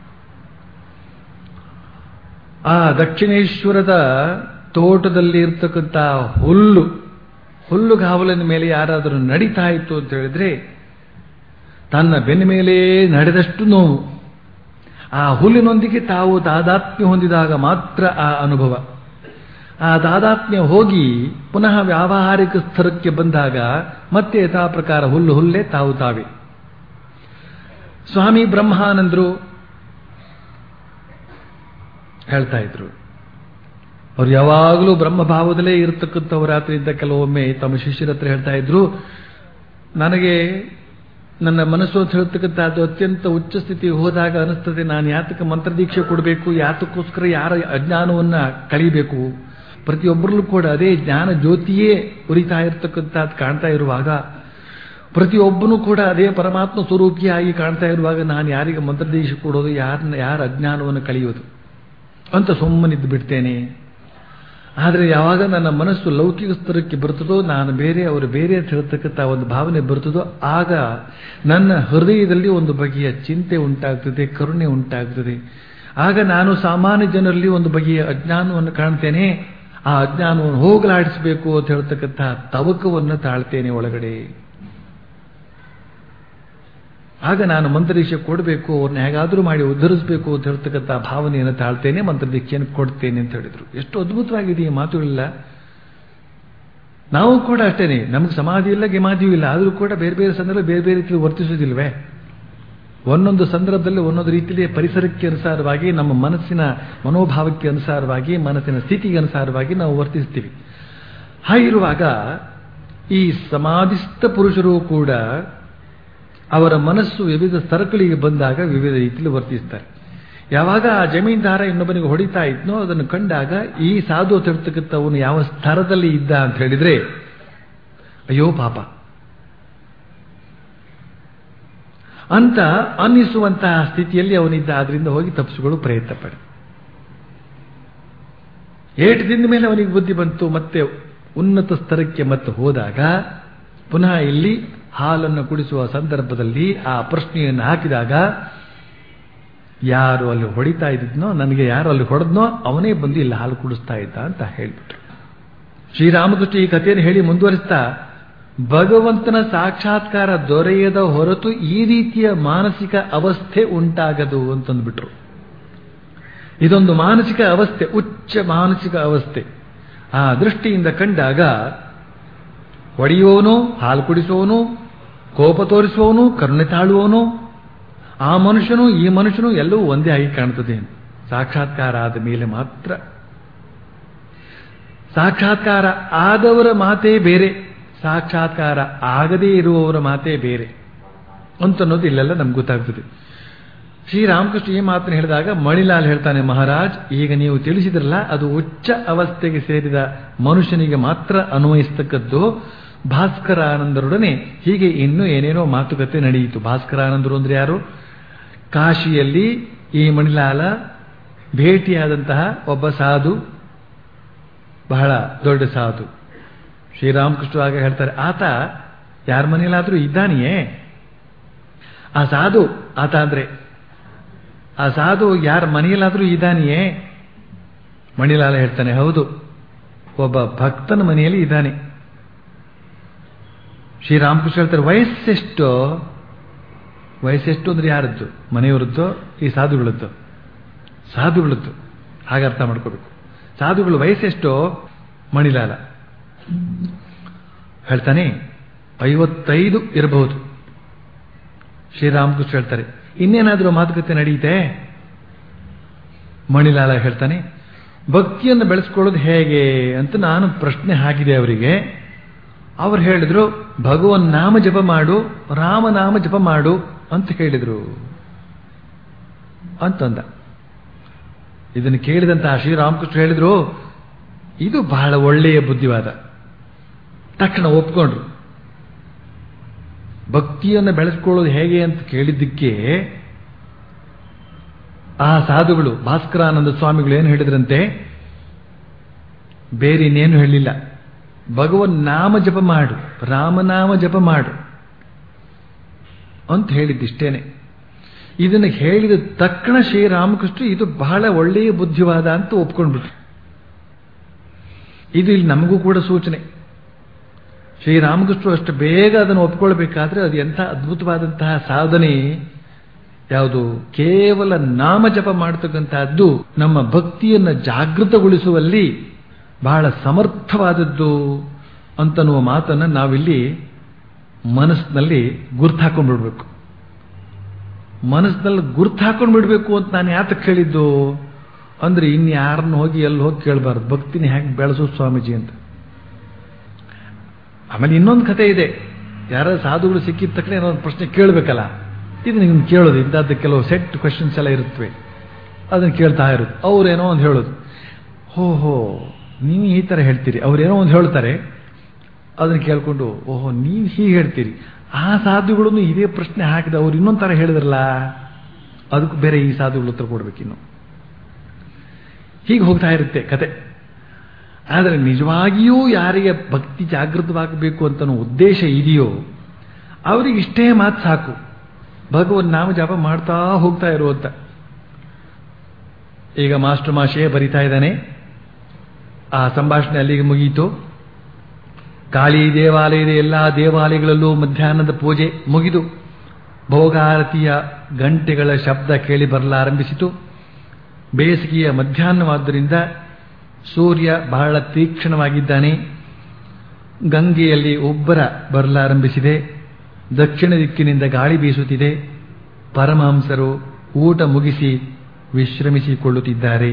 ಆ ದಕ್ಷಿಣೇಶ್ವರದ ತೋಟದಲ್ಲಿ ಇರ್ತಕ್ಕಂಥ ಹುಲ್ಲು ಹುಲ್ಲುಗಾವಲಿನ ಮೇಲೆ ಯಾರಾದರೂ ನಡೀತಾ ಇತ್ತು ಅಂತ ಹೇಳಿದ್ರೆ ತನ್ನ ಬೆನ್ನ ಮೇಲೆ ನಡೆದಷ್ಟು ನೋವು ಆ ಹುಲ್ಲಿನೊಂದಿಗೆ ತಾವು ತಾದಾತ್ಮ್ಯ ಹೊಂದಿದಾಗ ಮಾತ್ರ ಆ ಅನುಭವ ಆ ತಾದಾತ್ಮ್ಯ ಹೋಗಿ ಪುನಃ ವ್ಯಾವಹಾರಿಕ ಸ್ತರಕ್ಕೆ ಬಂದಾಗ ಮತ್ತೆ ಯಥಾ ಪ್ರಕಾರ ಹುಲ್ಲು ಹುಲ್ಲೇ ತಾವು ತಾವೇ ಸ್ವಾಮಿ ಬ್ರಹ್ಮಾನಂದರು ಹೇಳ್ತಾ ಇದ್ರು ಅವ್ರು ಯಾವಾಗಲೂ ಬ್ರಹ್ಮಭಾವದಲ್ಲೇ ಇರತಕ್ಕಂಥವರಾದ್ರಿಂದ ಕೆಲವೊಮ್ಮೆ ತಮ್ಮ ಶಿಷ್ಯರ ಹತ್ರ ಹೇಳ್ತಾ ಇದ್ರು ನನಗೆ ನನ್ನ ಮನಸ್ಸು ಅಂತ ಹೇಳ್ತಕ್ಕಂಥದ್ದು ಅತ್ಯಂತ ಉಚ್ಚ ಸ್ಥಿತಿಗೆ ಹೋದಾಗ ಅನಿಸ್ತದೆ ನಾನು ಯಾತಕ್ಕೆ ಮಂತ್ರದೀಕ್ಷೆ ಕೊಡಬೇಕು ಯಾತಕ್ಕೋಸ್ಕರ ಯಾರ ಅಜ್ಞಾನವನ್ನ ಕಳಿಬೇಕು ಪ್ರತಿಯೊಬ್ಬರಲ್ಲೂ ಕೂಡ ಅದೇ ಜ್ಞಾನ ಜ್ಯೋತಿಯೇ ಉರಿತಾ ಇರತಕ್ಕಂಥದ್ದು ಕಾಣ್ತಾ ಇರುವಾಗ ಪ್ರತಿಯೊಬ್ಬನೂ ಕೂಡ ಅದೇ ಪರಮಾತ್ಮ ಸ್ವರೂಪಿಯಾಗಿ ಕಾಣ್ತಾ ಇರುವಾಗ ನಾನು ಯಾರಿಗೆ ಮಂತ್ರದೀಕ್ಷೆ ಕೊಡೋದು ಯಾರನ್ನ ಯಾರ ಅಜ್ಞಾನವನ್ನು ಕಳೆಯೋದು ಅಂತ ಸುಮ್ಮನಿದ್ದು ಬಿಡ್ತೇನೆ ಆದರೆ ಯಾವಾಗ ನನ್ನ ಮನಸ್ಸು ಲೌಕಿಕ ಸ್ತರಕ್ಕೆ ಬರ್ತದೋ ನಾನು ಬೇರೆ ಅವರು ಬೇರೆ ಅಂತ ಹೇಳ್ತಕ್ಕಂಥ ಒಂದು ಭಾವನೆ ಬರ್ತದೋ ಆಗ ನನ್ನ ಹೃದಯದಲ್ಲಿ ಒಂದು ಬಗೆಯ ಚಿಂತೆ ಉಂಟಾಗ್ತದೆ ಕರುಣೆ ಉಂಟಾಗ್ತದೆ ಆಗ ನಾನು ಸಾಮಾನ್ಯ ಜನರಲ್ಲಿ ಒಂದು ಬಗೆಯ ಅಜ್ಞಾನವನ್ನು ಕಾಣ್ತೇನೆ ಆ ಅಜ್ಞಾನವನ್ನು ಹೋಗಲಾಡಿಸಬೇಕು ಅಂತ ಹೇಳ್ತಕ್ಕಂಥ ತವಕವನ್ನು ತಾಳ್ತೇನೆ ಒಳಗಡೆ ಆಗ ನಾನು ಮಂತ್ರದೀಕ್ಷೆ ಕೊಡಬೇಕು ಅವ್ರನ್ನ ಹೇಗಾದರೂ ಮಾಡಿ ಉದ್ಧರಿಸಬೇಕು ಅಂತ ಹೇಳ್ತಕ್ಕಂಥ ಭಾವನೆಯನ್ನು ತಾಳ್ತೇನೆ ಮಂತ್ರದೀಕ್ಷೆಯನ್ನು ಕೊಡ್ತೇನೆ ಅಂತ ಹೇಳಿದ್ರು ಎಷ್ಟು ಅದ್ಭುತವಾಗಿದೆ ಈ ಮಾತುಗಳಿಲ್ಲ ನಾವು ಕೂಡ ಅಷ್ಟೇನೆ ನಮ್ಗೆ ಸಮಾಧಿ ಇಲ್ಲ ಗಿಮಾಧಿಯೂ ಇಲ್ಲ ಆದರೂ ಕೂಡ ಬೇರೆ ಬೇರೆ ಸಂದರ್ಭ ಬೇರೆ ಬೇರೆ ರೀತಿಯಲ್ಲಿ ವರ್ತಿಸೋದಿಲ್ವೇ ಒಂದೊಂದು ಸಂದರ್ಭದಲ್ಲಿ ಒಂದೊಂದು ರೀತಿಯಲ್ಲಿ ಪರಿಸರಕ್ಕೆ ಅನುಸಾರವಾಗಿ ನಮ್ಮ ಮನಸ್ಸಿನ ಮನೋಭಾವಕ್ಕೆ ಅನುಸಾರವಾಗಿ ಮನಸ್ಸಿನ ಸ್ಥಿತಿಗೆ ಅನುಸಾರವಾಗಿ ನಾವು ವರ್ತಿಸ್ತೀವಿ ಹಾಗಿರುವಾಗ ಈ ಸಮಾಧಿಸ್ಥ ಪುರುಷರು ಕೂಡ ಅವರ ಮನಸ್ಸು ವಿವಿಧ ಸ್ತರಗಳಿಗೆ ಬಂದಾಗ ವಿವಿಧ ರೀತಿಯಲ್ಲಿ ವರ್ತಿಸ್ತಾರೆ ಯಾವಾಗ ಆ ಜಮೀನ್ದಾರ ಇನ್ನೊಬ್ಬನಿಗೆ ಹೊಡಿತಾ ಇದ್ನೋ ಅದನ್ನು ಕಂಡಾಗ ಈ ಸಾಧು ತಿರ್ತಕ್ಕಂಥವನು ಯಾವ ಸ್ತರದಲ್ಲಿ ಇದ್ದ ಅಂತ ಹೇಳಿದ್ರೆ ಅಯ್ಯೋ ಪಾಪ ಅಂತ ಅನ್ನಿಸುವಂತಹ ಸ್ಥಿತಿಯಲ್ಲಿ ಅವನಿದ್ದ ಆದ್ರಿಂದ ಹೋಗಿ ತಪ್ಪಿಸಿಕೊಳ್ಳು ಪ್ರಯತ್ನ ಪಡೆ ಏಟು ದಿನ ಮೇಲೆ ಅವನಿಗೆ ಬುದ್ಧಿ ಬಂತು ಮತ್ತೆ ಉನ್ನತ ಸ್ತರಕ್ಕೆ ಮತ್ತೆ ಹೋದಾಗ ಪುನಃ ಇಲ್ಲಿ ಹಾಲನ್ನು ಕುಡಿಸುವ ಸಂದರ್ಭದಲ್ಲಿ ಆ ಪ್ರಶ್ನೆಯನ್ನು ಹಾಕಿದಾಗ ಯಾರು ಅಲ್ಲಿ ಹೊಡಿತಾ ಇದ್ನೋ ನನಗೆ ಯಾರು ಅಲ್ಲಿ ಹೊಡೆದ್ನೋ ಅವನೇ ಬಂದು ಇಲ್ಲಿ ಹಾಲು ಕುಡಿಸ್ತಾ ಇದ್ದ ಅಂತ ಹೇಳ್ಬಿಟ್ರು ಶ್ರೀರಾಮಕೃಷ್ಣ ಈ ಕಥೆಯನ್ನು ಹೇಳಿ ಮುಂದುವರಿಸ್ತಾ ಭಗವಂತನ ಸಾಕ್ಷಾತ್ಕಾರ ದೊರೆಯದ ಹೊರತು ಈ ರೀತಿಯ ಮಾನಸಿಕ ಅವಸ್ಥೆ ಉಂಟಾಗದು ಅಂತಂದ್ಬಿಟ್ರು ಇದೊಂದು ಮಾನಸಿಕ ಅವಸ್ಥೆ ಉಚ್ಚ ಮಾನಸಿಕ ಅವಸ್ಥೆ ಆ ದೃಷ್ಟಿಯಿಂದ ಕಂಡಾಗ ಹೊಡೆಯೋನು ಹಾಲು ಕುಡಿಸೋನು ಕೋಪ ತೋರಿಸುವವನು ಕರುಣೆ ತಾಳುವವನು ಆ ಮನುಷ್ಯನು ಈ ಮನುಷ್ಯನು ಎಲ್ಲವೂ ಒಂದೇ ಆಗಿ ಕಾಣುತ್ತದೆ ಸಾಕ್ಷಾತ್ಕಾರ ಆದ ಮೇಲೆ ಮಾತ್ರ ಸಾಕ್ಷಾತ್ಕಾರ ಆದವರ ಮಾತೇ ಬೇರೆ ಸಾಕ್ಷಾತ್ಕಾರ ಆಗದೇ ಇರುವವರ ಮಾತೇ ಬೇರೆ ಅಂತನ್ನೋದು ಇಲ್ಲೆಲ್ಲ ನಮ್ಗೆ ಗೊತ್ತಾಗ್ತದೆ ಶ್ರೀರಾಮಕೃಷ್ಣ ಈ ಮಾತನ್ನು ಹೇಳಿದಾಗ ಮಣಿಲಾಲ್ ಹೇಳ್ತಾನೆ ಮಹಾರಾಜ್ ಈಗ ನೀವು ತಿಳಿಸಿದ್ರಲ್ಲ ಅದು ಉಚ್ಚ ಅವಸ್ಥೆಗೆ ಸೇರಿದ ಮನುಷ್ಯನಿಗೆ ಮಾತ್ರ ಅನ್ವಯಿಸ್ತಕ್ಕದ್ದು ಭಾಸ್ಕರಾನಂದರೊಡನೆ ಹೀಗೆ ಇನ್ನೂ ಏನೇನೋ ಮಾತುಕತೆ ನಡೆಯಿತು ಭಾಸ್ಕರಾನಂದರು ಅಂದ್ರೆ ಯಾರು ಕಾಶಿಯಲ್ಲಿ ಈ ಮಣಿಲಾಲ ಭೇಟಿಯಾದಂತಹ ಒಬ್ಬ ಸಾಧು ಬಹಳ ದೊಡ್ಡ ಸಾಧು ಶ್ರೀರಾಮಕೃಷ್ಣ ಆಗ ಹೇಳ್ತಾರೆ ಆತ ಯಾರ ಮನೆಯಲ್ಲಾದ್ರೂ ಇದ್ದಾನೆಯೇ ಆ ಸಾಧು ಆತ ಅಂದ್ರೆ ಆ ಸಾಧು ಯಾರ ಮನೆಯಲ್ಲಾದ್ರೂ ಇದ್ದಾನೆಯೇ ಮಣಿಲಾಲ ಹೇಳ್ತಾನೆ ಹೌದು ಒಬ್ಬ ಭಕ್ತನ ಮನೆಯಲ್ಲಿ ಇದ್ದಾನೆ ಶ್ರೀರಾಮಕೃಷ್ಣ ಹೇಳ್ತಾರೆ ವಯಸ್ಸೆಷ್ಟು ವಯಸ್ಸೆಷ್ಟು ಅಂದ್ರೆ ಯಾರದ್ದು ಮನೆಯವರದ್ದು ಈ ಸಾಧುಗಳದ್ದು ಸಾಧುಗಳದ್ದು ಹಾಗೆ ಅರ್ಥ ಮಾಡ್ಕೋಬೇಕು ಸಾಧುಗಳು ವಯಸ್ಸೆಷ್ಟು ಮಣಿಲಾಲ ಹೇಳ್ತಾನೆ ಐವತ್ತೈದು ಇರಬಹುದು ಶ್ರೀರಾಮಕೃಷ್ಣ ಹೇಳ್ತಾರೆ ಇನ್ನೇನಾದರೂ ಮಾತುಕತೆ ನಡೆಯುತ್ತೆ ಮಣಿಲಾಲ ಹೇಳ್ತಾನೆ ಭಕ್ತಿಯನ್ನು ಬೆಳೆಸ್ಕೊಳ್ಳೋದು ಹೇಗೆ ಅಂತ ನಾನು ಪ್ರಶ್ನೆ ಹಾಕಿದೆ ಅವರಿಗೆ ಅವ್ರು ಹೇಳಿದ್ರು ಭಗವನ್ ನಾಮ ಜಪ ಮಾಡು ರಾಮನಾಮ ಜಪ ಮಾಡು ಅಂತ ಹೇಳಿದ್ರು ಅಂತಂದ ಇದನ್ನು ಕೇಳಿದಂತಹ ಶ್ರೀರಾಮಕೃಷ್ಣ ಹೇಳಿದ್ರು ಇದು ಬಹಳ ಒಳ್ಳೆಯ ಬುದ್ಧಿವಾದ ತಕ್ಷಣ ಒಪ್ಕೊಂಡ್ರು ಭಕ್ತಿಯನ್ನು ಬೆಳೆಸ್ಕೊಳ್ಳೋದು ಹೇಗೆ ಅಂತ ಕೇಳಿದ್ದಕ್ಕೆ ಆ ಸಾಧುಗಳು ಭಾಸ್ಕರಾನಂದ ಸ್ವಾಮಿಗಳು ಏನು ಹೇಳಿದ್ರಂತೆ ಬೇರೆ ಇನ್ನೇನು ಹೇಳಿಲ್ಲ ಭಗವನ್ ನಾಮ ಜಪ ಮಾಡು ರಾಮನಾಮ ಜಪ ಮಾಡು ಅಂತ ಹೇಳಿದ್ದಿಷ್ಟೇನೆ ಇದನ್ನು ಹೇಳಿದ ತಕ್ಷಣ ಶ್ರೀರಾಮಕೃಷ್ಣ ಇದು ಬಹಳ ಒಳ್ಳೆಯ ಬುದ್ಧಿವಾದ ಅಂತ ಒಪ್ಕೊಂಡ್ಬಿಟ್ರು ಇದು ಇಲ್ಲಿ ನಮಗೂ ಕೂಡ ಸೂಚನೆ ಶ್ರೀರಾಮಕೃಷ್ಣ ಅಷ್ಟು ಬೇಗ ಅದನ್ನು ಒಪ್ಕೊಳ್ಬೇಕಾದ್ರೆ ಅದು ಎಂಥ ಅದ್ಭುತವಾದಂತಹ ಸಾಧನೆ ಯಾವುದು ಕೇವಲ ನಾಮ ಜಪ ಮಾಡತಕ್ಕಂತಹದ್ದು ನಮ್ಮ ಭಕ್ತಿಯನ್ನು ಜಾಗೃತಗೊಳಿಸುವಲ್ಲಿ ಬಹಳ ಸಮರ್ಥವಾದದ್ದು ಅಂತನ್ನುವ ಮಾತನ್ನು ನಾವಿಲ್ಲಿ ಮನಸ್ಸಿನಲ್ಲಿ ಗುರ್ತಾಕೊಂಡ್ಬಿಡ್ಬೇಕು ಮನಸ್ಸಿನಲ್ಲಿ ಗುರ್ತಾಕೊಂಡು ಬಿಡಬೇಕು ಅಂತ ನಾನು ಯಾತಕ್ಕೆ ಹೇಳಿದ್ದು ಅಂದ್ರೆ ಇನ್ಯಾರನ್ನ ಹೋಗಿ ಎಲ್ಲಿ ಹೋಗಿ ಕೇಳಬಾರ್ದು ಭಕ್ತಿನ ಹೇಗೆ ಬೆಳೆಸು ಸ್ವಾಮೀಜಿ ಅಂತ ಆಮೇಲೆ ಇನ್ನೊಂದು ಕಥೆ ಇದೆ ಯಾರ ಸಾಧುಗಳು ಸಿಕ್ಕಿದ ತಕ್ಷಣ ಏನೋ ಒಂದು ಪ್ರಶ್ನೆ ಕೇಳಬೇಕಲ್ಲ ಇದು ನಿಮ್ಗೆ ಕೇಳೋದು ಇಂಥದ್ದು ಕೆಲವು ಸೆಟ್ ಕ್ವೆಶನ್ಸ್ ಎಲ್ಲ ಇರುತ್ತವೆ ಅದನ್ನು ಕೇಳ್ತಾ ಇರೋದು ಅವ್ರೇನೋ ಒಂದು ಹೇಳೋದು ಹೋ ಹೋ ನೀವು ಈ ಥರ ಹೇಳ್ತೀರಿ ಅವ್ರೇನೋ ಒಂದು ಹೇಳ್ತಾರೆ ಅದನ್ನು ಕೇಳ್ಕೊಂಡು ಓಹೋ ನೀವು ಹೀಗೆ ಹೇಳ್ತೀರಿ ಆ ಸಾಧುಗಳನ್ನು ಇದೇ ಪ್ರಶ್ನೆ ಹಾಕಿದ ಅವ್ರು ಇನ್ನೊಂದು ಥರ ಹೇಳಿದ್ರಲ್ಲ ಅದಕ್ಕೂ ಬೇರೆ ಈ ಸಾಧುಗಳು ಉತ್ತರ ಕೊಡ್ಬೇಕಿನ್ನು ಹೀಗೆ ಹೋಗ್ತಾ ಇರುತ್ತೆ ಕತೆ ಆದರೆ ನಿಜವಾಗಿಯೂ ಯಾರಿಗೆ ಭಕ್ತಿ ಜಾಗೃತವಾಗಬೇಕು ಅಂತ ಉದ್ದೇಶ ಇದೆಯೋ ಅವರಿಗೆ ಇಷ್ಟೇ ಮಾತು ಸಾಕು ಭಗವನ್ ನಾಮ ಜಪ ಮಾಡ್ತಾ ಹೋಗ್ತಾ ಇರುವಂತ ಈಗ ಮಾಸ್ಟರ್ ಮಾಷೆ ಬರಿತಾ ಇದ್ದಾನೆ ಆ ಸಂಭಾಷಣೆ ಅಲ್ಲಿಗೆ ಮುಗಿಯಿತು ಕಾಳಿ ದೇವಾಲಯದ ಎಲ್ಲ ದೇವಾಲಯಗಳಲ್ಲೂ ಮಧ್ಯಾಹ್ನದ ಪೂಜೆ ಮುಗಿದು ಭೋಗಾರತಿಯ ಗಂಟೆಗಳ ಶಬ್ದ ಕೇಳಿ ಬರಲಾರಂಭಿಸಿತು ಬೇಸಿಗೆಯ ಮಧ್ಯಾಹ್ನವಾದ್ದರಿಂದ ಸೂರ್ಯ ಬಹಳ ತೀಕ್ಷ್ಣವಾಗಿದ್ದಾನೆ ಗಂಗೆಯಲ್ಲಿ ಒಬ್ಬರ ಬರಲಾರಂಭಿಸಿದೆ ದಕ್ಷಿಣ ದಿಕ್ಕಿನಿಂದ ಗಾಳಿ ಬೀಸುತ್ತಿದೆ ಪರಮಹಂಸರು ಊಟ ಮುಗಿಸಿ ವಿಶ್ರಮಿಸಿಕೊಳ್ಳುತ್ತಿದ್ದಾರೆ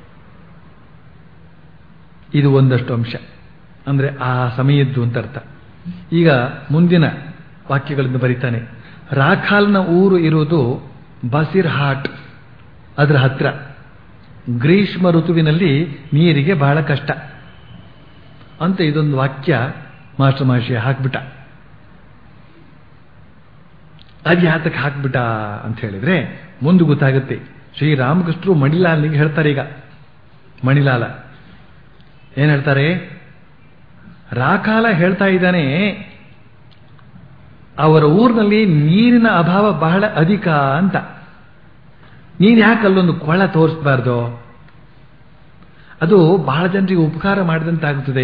ಇದು ಒಂದಷ್ಟು ಅಂಶ ಅಂದ್ರೆ ಆ ಸಮಯದ್ದು ಅಂತ ಅರ್ಥ ಈಗ ಮುಂದಿನ ವಾಕ್ಯಗಳನ್ನು ಬರೀತಾನೆ ರಾಖಾಲ್ನ ಊರು ಇರುವುದು ಬಸಿರ್ ಹಾಟ್ ಅದರ ಹತ್ರ ಗ್ರೀಷ್ಮ ಋತುವಿನಲ್ಲಿ ನೀರಿಗೆ ಬಹಳ ಕಷ್ಟ ಅಂತ ಇದೊಂದು ವಾಕ್ಯ ಮಾಸ್ಟರ್ ಮಹರ್ಷಿ ಹಾಕ್ಬಿಟ್ಟ ಅದು ಯಾತಕ್ಕೆ ಹಾಕ್ಬಿಟ್ಟ ಅಂತ ಹೇಳಿದ್ರೆ ಮುಂದೆ ಗೊತ್ತಾಗುತ್ತೆ ಶ್ರೀರಾಮಕೃಷ್ಣರು ಮಣಿಲಾಲ್ನಿಗೆ ಹೇಳ್ತಾರೆ ಈಗ ಮಣಿಲಾಲ ಏನ್ ಹೇಳ್ತಾರೆ ರಾಕಾಲ ಹೇಳ್ತಾ ಇದ್ದಾನೆ ಅವರ ಊರಿನಲ್ಲಿ ನೀರಿನ ಅಭಾವ ಬಹಳ ಅಧಿಕ ಅಂತ ನೀನ್ ಯಾಕೆ ಅಲ್ಲೊಂದು ಕೊಳ ತೋರಿಸಬಾರ್ದು ಅದು ಬಹಳ ಜನರಿಗೆ ಉಪಕಾರ ಮಾಡಿದಂತಾಗುತ್ತದೆ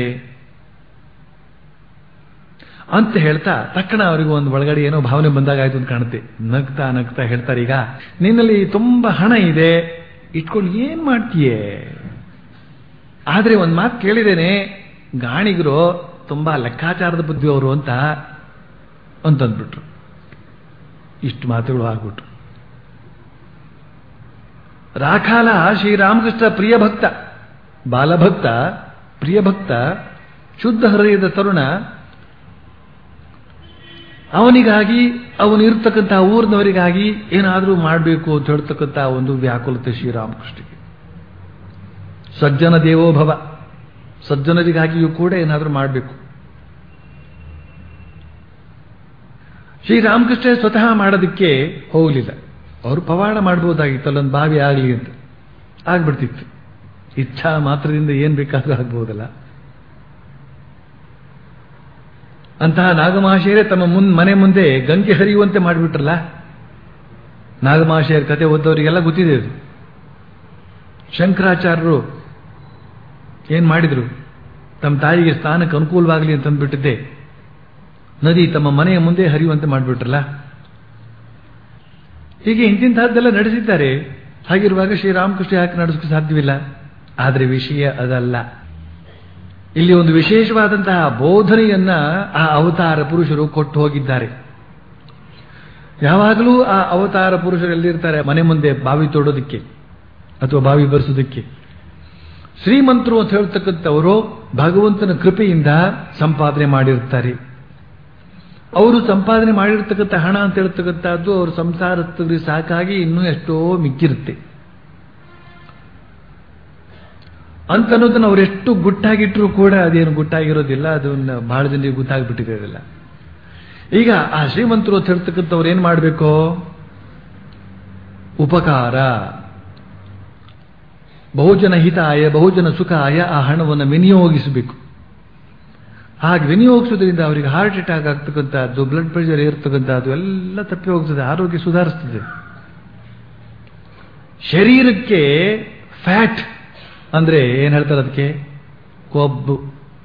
ಅಂತ ಹೇಳ್ತಾ ತಕ್ಷಣ ಅವರಿಗೆ ಒಂದು ಒಳಗಡೆ ಏನೋ ಭಾವನೆ ಬಂದಾಗಾಯ್ತು ಅಂತ ಕಾಣುತ್ತೆ ನಗ್ತಾ ನಗ್ತಾ ಹೇಳ್ತಾರೆ ಈಗ ನಿನ್ನಲ್ಲಿ ತುಂಬಾ ಹಣ ಇದೆ ಇಟ್ಕೊಂಡು ಏನ್ ಮಾಡ್ತೀಯೇ ಆದ್ರೆ ಒಂದ್ ಮಾತು ಕೇಳಿದ್ದೇನೆ ಗಾಣಿಗರು ತುಂಬಾ ಲೆಕ್ಕಾಚಾರದ ಬುದ್ಧಿಯವರು ಅಂತ ಅಂತಂದ್ಬಿಟ್ರು ಇಷ್ಟು ಮಾತುಗಳು ಆಗ್ಬಿಟ್ರು ರಾಖಾಲ ಶ್ರೀರಾಮಕೃಷ್ಣ ಪ್ರಿಯ ಭಕ್ತ ಬಾಲಭಕ್ತ ಪ್ರಿಯ ಭಕ್ತ ಶುದ್ಧ ಹೃದಯದ ತರುಣ ಅವನಿಗಾಗಿ ಅವನು ಇರ್ತಕ್ಕಂಥ ಊರಿನವರಿಗಾಗಿ ಏನಾದರೂ ಮಾಡಬೇಕು ಅಂತ ಹೇಳ್ತಕ್ಕಂಥ ಒಂದು ವ್ಯಾಕುಲತೆ ಶ್ರೀರಾಮಕೃಷ್ಣಗೆ ಸಜ್ಜನ ದೇವೋಭವ ಸಜ್ಜನರಿಗಾಗಿಯೂ ಕೂಡ ಏನಾದರೂ ಮಾಡಬೇಕು ಶ್ರೀರಾಮಕೃಷ್ಣ ಸ್ವತಃ ಮಾಡೋದಕ್ಕೆ ಹೋಗಲಿಲ್ಲ ಅವರು ಪವಾಡ ಮಾಡ್ಬೋದಾಗಿತ್ತು ಅಲ್ಲೊಂದು ಬಾವಿ ಆಗಲಿ ಅಂತ ಆಗ್ಬಿಡ್ತಿತ್ತು ಇಚ್ಛಾ ಮಾತ್ರದಿಂದ ಏನ್ ಬೇಕಾದ್ರೂ ಆಗ್ಬಹುದಲ್ಲ ಅಂತಹ ನಾಗಮಹಾಶಯರೇ ತಮ್ಮ ಮುನ್ ಮನೆ ಮುಂದೆ ಗಂಗೆ ಹರಿಯುವಂತೆ ಮಾಡಿಬಿಟ್ರಲ್ಲ ನಾಗಮಹಾಶಯರ ಕತೆ ಓದೋರಿಗೆಲ್ಲ ಗೊತ್ತಿದೆ ಅದು ಶಂಕರಾಚಾರ್ಯರು ಏನ್ ಮಾಡಿದ್ರು ತಮ್ಮ ತಾಯಿಗೆ ಸ್ಥಾನಕ್ಕೆ ಅನುಕೂಲವಾಗಲಿ ಅಂತ ಅಂದ್ಬಿಟ್ಟಿದ್ದೆ ನದಿ ತಮ್ಮ ಮನೆಯ ಮುಂದೆ ಹರಿಯುವಂತೆ ಮಾಡಿಬಿಟ್ರಲ್ಲ ಹೀಗೆ ಇಂತಿಂತಹದ್ದೆಲ್ಲ ನಡೆಸಿದ್ದಾರೆ ಹಾಗಿರುವಾಗ ಶ್ರೀರಾಮಕೃಷ್ಣ ಯಾಕೆ ನಡೆಸೋಕೆ ಸಾಧ್ಯವಿಲ್ಲ ಆದರೆ ವಿಷಯ ಅದಲ್ಲ ಇಲ್ಲಿ ಒಂದು ವಿಶೇಷವಾದಂತಹ ಬೋಧನೆಯನ್ನ ಆ ಅವತಾರ ಪುರುಷರು ಕೊಟ್ಟು ಹೋಗಿದ್ದಾರೆ ಯಾವಾಗಲೂ ಆ ಅವತಾರ ಪುರುಷರು ಎಲ್ಲಿರ್ತಾರೆ ಮನೆ ಮುಂದೆ ಬಾವಿ ತೋಡೋದಕ್ಕೆ ಅಥವಾ ಬಾವಿ ಬರೆಸೋದಕ್ಕೆ ಶ್ರೀಮಂತರು ಅಂತ ಹೇಳ್ತಕ್ಕಂಥವರು ಭಗವಂತನ ಕೃಪೆಯಿಂದ ಸಂಪಾದನೆ ಮಾಡಿರ್ತಾರೆ ಅವರು ಸಂಪಾದನೆ ಮಾಡಿರ್ತಕ್ಕಂಥ ಹಣ ಅಂತ ಹೇಳ್ತಕ್ಕಂಥದ್ದು ಅವ್ರ ಸಂಸಾರಕ್ಕೆ ಸಾಕಾಗಿ ಇನ್ನೂ ಎಷ್ಟೋ ಮಿಕ್ಕಿರುತ್ತೆ ಅಂತನ್ನೋದನ್ನ ಅವರೆಷ್ಟು ಗುಟ್ಟಾಗಿಟ್ರು ಕೂಡ ಅದೇನು ಗುಟ್ಟಾಗಿರೋದಿಲ್ಲ ಅದನ್ನ ಬಹಳ ಜನರಿಗೆ ಗೊತ್ತಾಗ್ಬಿಟ್ಟಿರೋದಿಲ್ಲ ಈಗ ಆ ಶ್ರೀಮಂತರು ಅಂತ ಹೇಳ್ತಕ್ಕಂಥವ್ರು ಏನ್ ಮಾಡಬೇಕು ಉಪಕಾರ ಬಹುಜನ ಹಿತಾಯ ಬಹುಜನ ಸುಖಾಯ ಆ ಹಣವನ್ನು ವಿನಿಯೋಗಿಸಬೇಕು ಹಾಗೆ ವಿನಿಯೋಗಿಸೋದ್ರಿಂದ ಅವರಿಗೆ ಹಾರ್ಟ್ ಅಟ್ಯಾಕ್ ಆಗ್ತಕ್ಕಂಥದ್ದು ಬ್ಲಡ್ ಪ್ರೆಷರ್ ಏರ್ತಕ್ಕಂಥದ್ದು ಎಲ್ಲ ತಪ್ಪಿ ಹೋಗ್ತದೆ ಆರೋಗ್ಯ ಸುಧಾರಿಸ್ತದೆ ಶರೀರಕ್ಕೆ ಫ್ಯಾಟ್ ಅಂದ್ರೆ ಏನ್ ಹೇಳ್ತಾರೆ ಅದಕ್ಕೆ ಕೊಬ್ಬು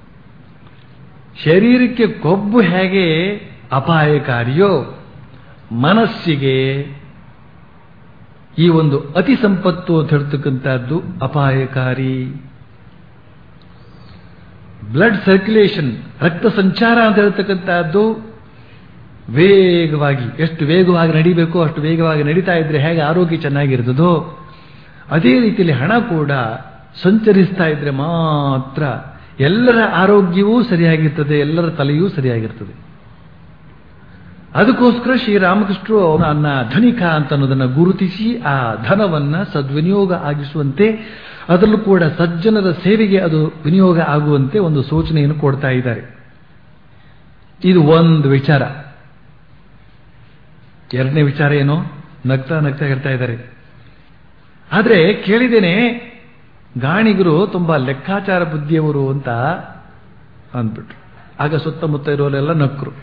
ಶರೀರಕ್ಕೆ ಕೊಬ್ಬು ಹೇಗೆ ಅಪಾಯಕಾರಿಯೋ ಮನಸ್ಸಿಗೆ ಈ ಒಂದು ಅತಿ ಸಂಪತ್ತು ಅಂತ ಹೇಳ್ತಕ್ಕಂಥದ್ದು ಅಪಾಯಕಾರಿ ಬ್ಲಡ್ ಸರ್ಕ್ಯುಲೇಷನ್ ರಕ್ತ ಸಂಚಾರ ಅಂತ ಹೇಳ್ತಕ್ಕಂಥದ್ದು ವೇಗವಾಗಿ ಎಷ್ಟು ವೇಗವಾಗಿ ನಡಿಬೇಕೋ ಅಷ್ಟು ವೇಗವಾಗಿ ನಡೀತಾ ಇದ್ರೆ ಹೇಗೆ ಆರೋಗ್ಯ ಚೆನ್ನಾಗಿರ್ತದೋ ಅದೇ ರೀತಿಯಲ್ಲಿ ಹಣ ಕೂಡ ಸಂಚರಿಸ್ತಾ ಇದ್ರೆ ಮಾತ್ರ ಎಲ್ಲರ ಆರೋಗ್ಯವೂ ಸರಿಯಾಗಿರ್ತದೆ ಎಲ್ಲರ ತಲೆಯೂ ಸರಿಯಾಗಿರ್ತದೆ ಅದಕ್ಕೋಸ್ಕರ ಶ್ರೀರಾಮಕೃಷ್ಣರು ಅವನನ್ನ ಧನಿಕ ಅಂತ ಅನ್ನೋದನ್ನ ಗುರುತಿಸಿ ಆ ಧನವನ್ನ ಸದ್ವಿನಿಯೋಗ ಆಗಿಸುವಂತೆ ಅದರಲ್ಲೂ ಕೂಡ ಸಜ್ಜನರ ಸೇವೆಗೆ ಅದು ವಿನಿಯೋಗ ಆಗುವಂತೆ ಒಂದು ಸೂಚನೆಯನ್ನು ಕೊಡ್ತಾ ಇದ್ದಾರೆ ಇದು ಒಂದು ವಿಚಾರ ಎರಡನೇ ವಿಚಾರ ಏನು ನಗ್ತಾ ನಗ್ತಾ ಹೇಳ್ತಾ ಇದ್ದಾರೆ ಆದ್ರೆ ಕೇಳಿದ್ದೇನೆ ಗಾಣಿಗರು ತುಂಬಾ ಲೆಕ್ಕಾಚಾರ ಬುದ್ಧಿಯವರು ಅಂತ ಅಂದ್ಬಿಟ್ರು ಆಗ ಸುತ್ತಮುತ್ತ ಇರೋರೆಲ್ಲ ನಕ್ಕರು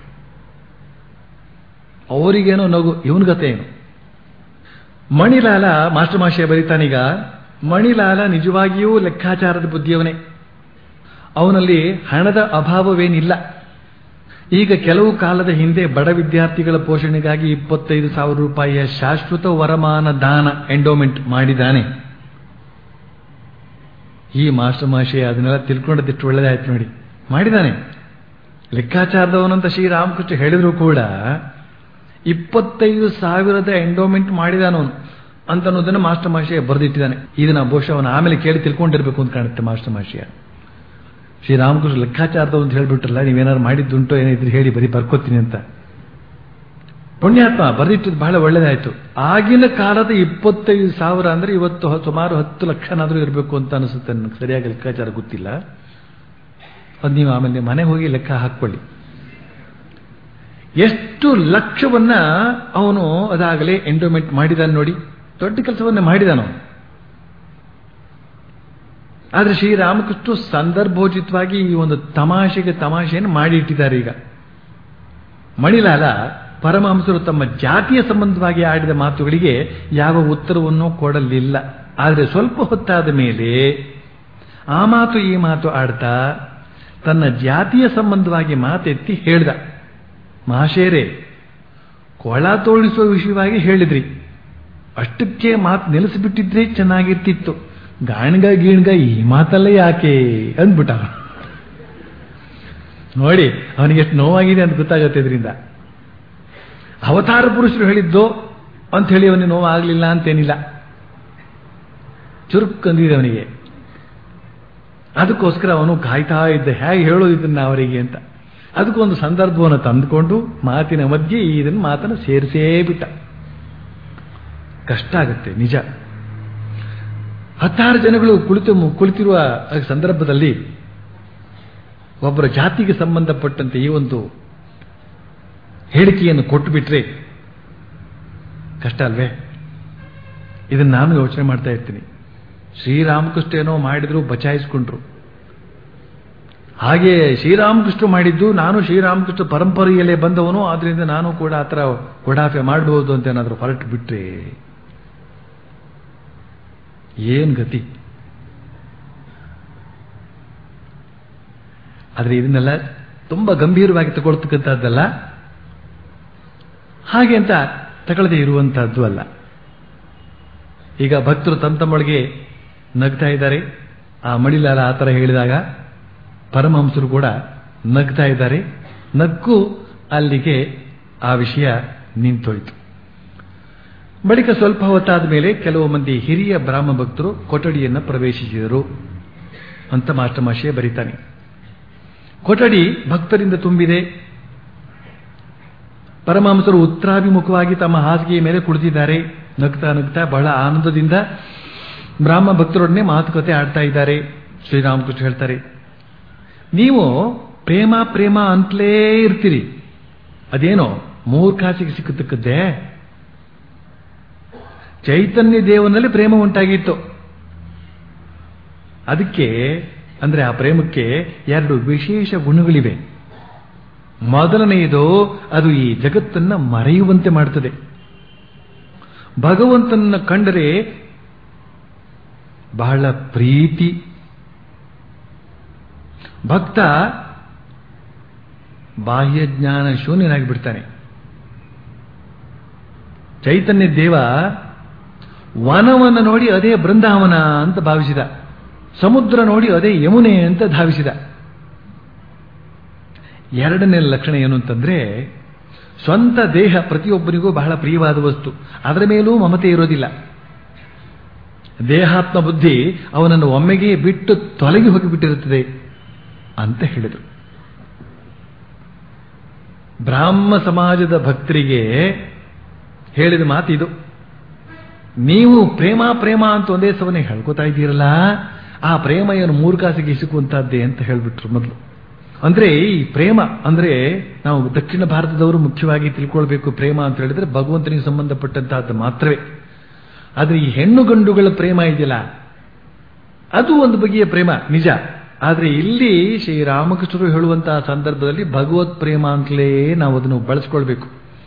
ಅವರಿಗೇನೋ ನಗು ಇವನ್ ಗತೆ ಏನು ಮಣಿಲಾಲ ಮಾಸ್ಟರ್ ಮಾಷೆ ಬರೀತಾನೀಗ ಮಣಿಲಾಲ ನಿಜವಾಗಿಯೂ ಲೆಕ್ಕಾಚಾರದ ಬುದ್ಧಿಯವನೇ ಅವನಲ್ಲಿ ಹಣದ ಅಭಾವವೇನಿಲ್ಲ ಈಗ ಕೆಲವು ಕಾಲದ ಹಿಂದೆ ಬಡ ವಿದ್ಯಾರ್ಥಿಗಳ ಪೋಷಣೆಗಾಗಿ ಇಪ್ಪತ್ತೈದು ಸಾವಿರ ರೂಪಾಯಿಯ ಶಾಶ್ವತ ವರಮಾನ ದಾನ ಎಂಡೋಮೆಂಟ್ ಮಾಡಿದ್ದಾನೆ ಈ ಮಾಸ್ಟರ್ ಮಾಷೆ ಅದನ್ನೆಲ್ಲ ತಿಳ್ಕೊಂಡದಿಷ್ಟು ಒಳ್ಳೆದಾಯ್ತು ನೋಡಿ ಮಾಡಿದ್ದಾನೆ ಲೆಕ್ಕಾಚಾರದವನಂತ ಶ್ರೀರಾಮಕೃಷ್ಣ ಹೇಳಿದ್ರು ಕೂಡ ಇಪ್ಪತ್ತೈದು ಸಾವಿರದ ಎಂಡೋಮೆಂಟ್ ಮಾಡಿದಾನವನು ಅಂತ ಅನ್ನೋದನ್ನ ಮಾಸ್ಟರ್ ಮಾಷಿಯ ಬರೆದಿಟ್ಟಿದ್ದಾನೆ ಇದನ್ನ ಬಹುಶಃ ಅವನು ಆಮೇಲೆ ಕೇಳಿ ತಿಳ್ಕೊಂಡಿರ್ಬೇಕು ಅಂತ ಕಾಣುತ್ತೆ ಮಾಸ್ಟರ್ ಮಾಷಿಯ ಶ್ರೀರಾಮಕೃಷ್ಣ ಲೆಕ್ಕಾಚಾರದವ ಅಂತ ಹೇಳ್ಬಿಟ್ರಲ್ಲ ನೀವೇನಾದ್ರು ಮಾಡಿದ್ದುಂಟೋ ಏನಿದ್ರೆ ಹೇಳಿ ಬರೀ ಬರ್ಕೋತೀನಿ ಅಂತ ಪುಣ್ಯಾತ್ಮ ಬರೆದಿಟ್ಟಿದ್ದು ಬಹಳ ಒಳ್ಳೇದಾಯ್ತು ಆಗಿನ ಕಾಲದ ಇಪ್ಪತ್ತೈದು ಸಾವಿರ ಅಂದ್ರೆ ಇವತ್ತು ಹ- ಸುಮಾರು ಹತ್ತು ಲಕ್ಷನಾದ್ರೂ ಇರಬೇಕು ಅಂತ ಅನಿಸುತ್ತೆ ನನಗೆ ಸರಿಯಾಗಿ ಲೆಕ್ಕಾಚಾರ ಗೊತ್ತಿಲ್ಲ ಅದು ನೀವು ಆಮೇಲೆ ಮನೆಗೆ ಹೋಗಿ ಲೆಕ್ಕ ಹಾಕ್ಕೊಳ್ಳಿ ಎಷ್ಟು ಲಕ್ಷವನ್ನ ಅವನು ಅದಾಗಲೇ ಎಂಡೋಮೆಂಟ್ ಮಾಡಿದಾನೆ ನೋಡಿ ದೊಡ್ಡ ಕೆಲಸವನ್ನ ಮಾಡಿದಾನ ಅವನು ಆದ್ರೆ ಶ್ರೀರಾಮಕೃಷ್ಣ ಸಂದರ್ಭೋಚಿತವಾಗಿ ಈ ಒಂದು ತಮಾಷೆಗೆ ತಮಾಷೆಯನ್ನು ಮಾಡಿ ಇಟ್ಟಿದ್ದಾರೆ ಈಗ ಮಣಿಲಾಲ ಪರಮಹಂಸರು ತಮ್ಮ ಜಾತಿಯ ಸಂಬಂಧವಾಗಿ ಆಡಿದ ಮಾತುಗಳಿಗೆ ಯಾವ ಉತ್ತರವನ್ನು ಕೊಡಲಿಲ್ಲ ಆದರೆ ಸ್ವಲ್ಪ ಹೊತ್ತಾದ ಮೇಲೆ ಆ ಮಾತು ಈ ಮಾತು ಆಡ್ತಾ ತನ್ನ ಜಾತಿಯ ಸಂಬಂಧವಾಗಿ ಮಾತೆತ್ತಿ ಹೇಳ್ದ ಮಹಾಶೇರೆ ಕೊಳ ತೋಳಿಸುವ ವಿಷಯವಾಗಿ ಹೇಳಿದ್ರಿ ಅಷ್ಟಕ್ಕೆ ಮಾತು ನಿಲ್ಲಿಸಿಬಿಟ್ಟಿದ್ರೆ ಚೆನ್ನಾಗಿರ್ತಿತ್ತು ಗಾಣಗ ಗೀಣ್ಗ ಈ ಮಾತಲ್ಲ ಯಾಕೆ ಅಂದ್ಬಿಟ್ಟ ಅವ್ನು. ನೋಡಿ ಅವನಿಗೆ ಎಷ್ಟು ನೋವಾಗಿದೆ ಅಂತ ಗೊತ್ತಾಗತ್ತೆ ಇದರಿಂದ ಅವತಾರ ಪುರುಷರು ಹೇಳಿದ್ದು ಅಂತ ಹೇಳಿ ಅವನಿಗೆ ನೋವು ಆಗಲಿಲ್ಲ ಅಂತೇನಿಲ್ಲ ಚುರುಕ್ ಅಂದಿದೆ ಅವನಿಗೆ ಅದಕ್ಕೋಸ್ಕರ ಅವನು ಕಾಯ್ತಾ ಇದ್ದ ಹೇಗೆ ಹೇಳೋದು ಇದನ್ನ ಅವರಿಗೆ ಅಂತ ಅದಕ್ಕೊಂದು ಸಂದರ್ಭವನ್ನು ತಂದುಕೊಂಡು ಮಾತಿನ ಮಧ್ಯೆ ಇದನ್ನು ಮಾತನ್ನು ಸೇರಿಸೇ ಬಿಟ್ಟ ಕಷ್ಟ ಆಗುತ್ತೆ ನಿಜ ಹತ್ತಾರು ಜನಗಳು ಕುಳಿತು ಕುಳಿತಿರುವ ಸಂದರ್ಭದಲ್ಲಿ ಒಬ್ಬರ ಜಾತಿಗೆ ಸಂಬಂಧಪಟ್ಟಂತೆ ಈ ಒಂದು ಹೇಳಿಕೆಯನ್ನು ಕೊಟ್ಟು ಬಿಟ್ರೆ ಕಷ್ಟ ಅಲ್ವೇ ಇದನ್ನು ನಾನು ಯೋಚನೆ ಮಾಡ್ತಾ ಇರ್ತೀನಿ ಶ್ರೀರಾಮಕೃಷ್ಣ ಏನೋ ಮಾಡಿದ್ರು ಬಚಾಯಿಸ್ಕೊಂಡ್ರು ಹಾಗೆ ಶ್ರೀರಾಮಕೃಷ್ಣ ಮಾಡಿದ್ದು ನಾನು ಶ್ರೀರಾಮಕೃಷ್ಣ ಪರಂಪರೆಯಲ್ಲೇ ಬಂದವನು ಆದ್ರಿಂದ ನಾನು ಕೂಡ ಆ ಥರ ಕೊಡಾಫೆ ಮಾಡಬಹುದು ಅಂತ ಏನಾದರೂ ಹೊರಟು ಬಿಟ್ರೆ ಏನ್ ಗತಿ ಆದರೆ ಇದನ್ನೆಲ್ಲ ತುಂಬಾ ಗಂಭೀರವಾಗಿ ತಗೊಳ್ತಕ್ಕಂಥದ್ದಲ್ಲ ಹಾಗೆ ಅಂತ ತಗೊಳ್ಳದೆ ಇರುವಂತಹದ್ದು ಅಲ್ಲ ಈಗ ಭಕ್ತರು ತಮ್ಮ ತಮ್ಮೊಳಗೆ ನಗ್ತಾ ಇದ್ದಾರೆ ಆ ಮಡಿಲಾಲ ಆ ಥರ ಹೇಳಿದಾಗ ಪರಮಹಂಸರು ಕೂಡ ನಗ್ತಾ ಇದ್ದಾರೆ ನಕ್ಕು ಅಲ್ಲಿಗೆ ಆ ವಿಷಯ ನಿಂತೋಯ್ತು ಬಳಿಕ ಸ್ವಲ್ಪ ಹೊತ್ತಾದ ಮೇಲೆ ಕೆಲವು ಮಂದಿ ಹಿರಿಯ ಬ್ರಾಹ್ಮ ಭಕ್ತರು ಕೊಠಡಿಯನ್ನು ಪ್ರವೇಶಿಸಿದರು ಅಂತ ಮಾಸ್ಟಮಾಶಯ ಬರೀತಾನೆ ಕೊಠಡಿ ಭಕ್ತರಿಂದ ತುಂಬಿದೆ ಪರಮಹಂಸರು ಉತ್ತರಾಭಿಮುಖವಾಗಿ ತಮ್ಮ ಹಾಸಿಗೆಯ ಮೇಲೆ ಕುಳಿತಿದ್ದಾರೆ ನಗ್ತಾ ನಗ್ತಾ ಬಹಳ ಆನಂದದಿಂದ ಬ್ರಾಹ್ಮ ಭಕ್ತರೊಡನೆ ಮಾತುಕತೆ ಆಡ್ತಾ ಇದ್ದಾರೆ ಶ್ರೀರಾಮಕೃಷ್ಣ ಹೇಳ್ತಾರೆ ನೀವು ಪ್ರೇಮ ಪ್ರೇಮ ಅಂತಲೇ ಇರ್ತೀರಿ ಅದೇನೋ ಮೂರ್ ಕಾಸಿಗೆ ಸಿಕ್ಕತಕ್ಕದ್ದೇ ಚೈತನ್ಯ ದೇವನಲ್ಲಿ ಪ್ರೇಮ ಉಂಟಾಗಿತ್ತು ಅದಕ್ಕೆ ಅಂದ್ರೆ ಆ ಪ್ರೇಮಕ್ಕೆ ಎರಡು ವಿಶೇಷ ಗುಣಗಳಿವೆ ಮೊದಲನೆಯದು ಅದು ಈ ಜಗತ್ತನ್ನ ಮರೆಯುವಂತೆ ಮಾಡುತ್ತದೆ ಭಗವಂತನ ಕಂಡರೆ ಬಹಳ ಪ್ರೀತಿ ಭಕ್ತ ಬಾಹ್ಯ ಜ್ಞಾನ ಶೂನ್ಯನಾಗಿ ಬಿಡ್ತಾನೆ ಚೈತನ್ಯ ದೇವ ವನವನ್ನು ನೋಡಿ ಅದೇ ಬೃಂದಾವನ ಅಂತ ಭಾವಿಸಿದ ಸಮುದ್ರ ನೋಡಿ ಅದೇ ಯಮುನೆ ಅಂತ ಧಾವಿಸಿದ ಎರಡನೇ ಲಕ್ಷಣ ಏನು ಅಂತಂದ್ರೆ ಸ್ವಂತ ದೇಹ ಪ್ರತಿಯೊಬ್ಬರಿಗೂ ಬಹಳ ಪ್ರಿಯವಾದ ವಸ್ತು ಅದರ ಮೇಲೂ ಮಮತೆ ಇರೋದಿಲ್ಲ ದೇಹಾತ್ಮ ಬುದ್ಧಿ ಅವನನ್ನು ಒಮ್ಮೆಗೆ ಬಿಟ್ಟು ತೊಲಗಿ ಹೋಗಿಬಿಟ್ಟಿರುತ್ತದೆ ಅಂತ ಹೇಳಿದರು ಬ್ರಾಹ್ಮ ಸಮಾಜದ ಭಕ್ತರಿಗೆ ಹೇಳಿದ ಮಾತಿದು ನೀವು ಪ್ರೇಮ ಪ್ರೇಮ ಅಂತ ಒಂದೇ ಸವನೇ ಹೇಳ್ಕೊತಾ ಇದ್ದೀರಲ್ಲ ಆ ಪ್ರೇಮ ಏನು ಮೂರ್ಖಾಸಿಗೆ ಇಸುಕುವಂತಹದ್ದೇ ಅಂತ ಹೇಳ್ಬಿಟ್ರು ಮೊದಲು ಅಂದ್ರೆ ಈ ಪ್ರೇಮ ಅಂದ್ರೆ ನಾವು ದಕ್ಷಿಣ ಭಾರತದವರು ಮುಖ್ಯವಾಗಿ ತಿಳ್ಕೊಳ್ಬೇಕು ಪ್ರೇಮ ಅಂತ ಹೇಳಿದ್ರೆ ಭಗವಂತನಿಗೆ ಸಂಬಂಧಪಟ್ಟಂತಹದ್ದು ಮಾತ್ರವೇ ಆದ್ರೆ ಈ ಹೆಣ್ಣು ಗಂಡುಗಳ ಪ್ರೇಮ ಇದೆಯಲ್ಲ ಅದು ಒಂದು ಬಗೆಯ ಪ್ರೇಮ ನಿಜ ಆದ್ರೆ ಇಲ್ಲಿ ಶ್ರೀರಾಮಕೃಷ್ಣರು ಹೇಳುವಂತಹ ಸಂದರ್ಭದಲ್ಲಿ ಭಗವತ್ ಪ್ರೇಮ ಅಂತಲೇ ನಾವು ಅದನ್ನು ಬಳಸ್ಕೊಳ್ಬೇಕು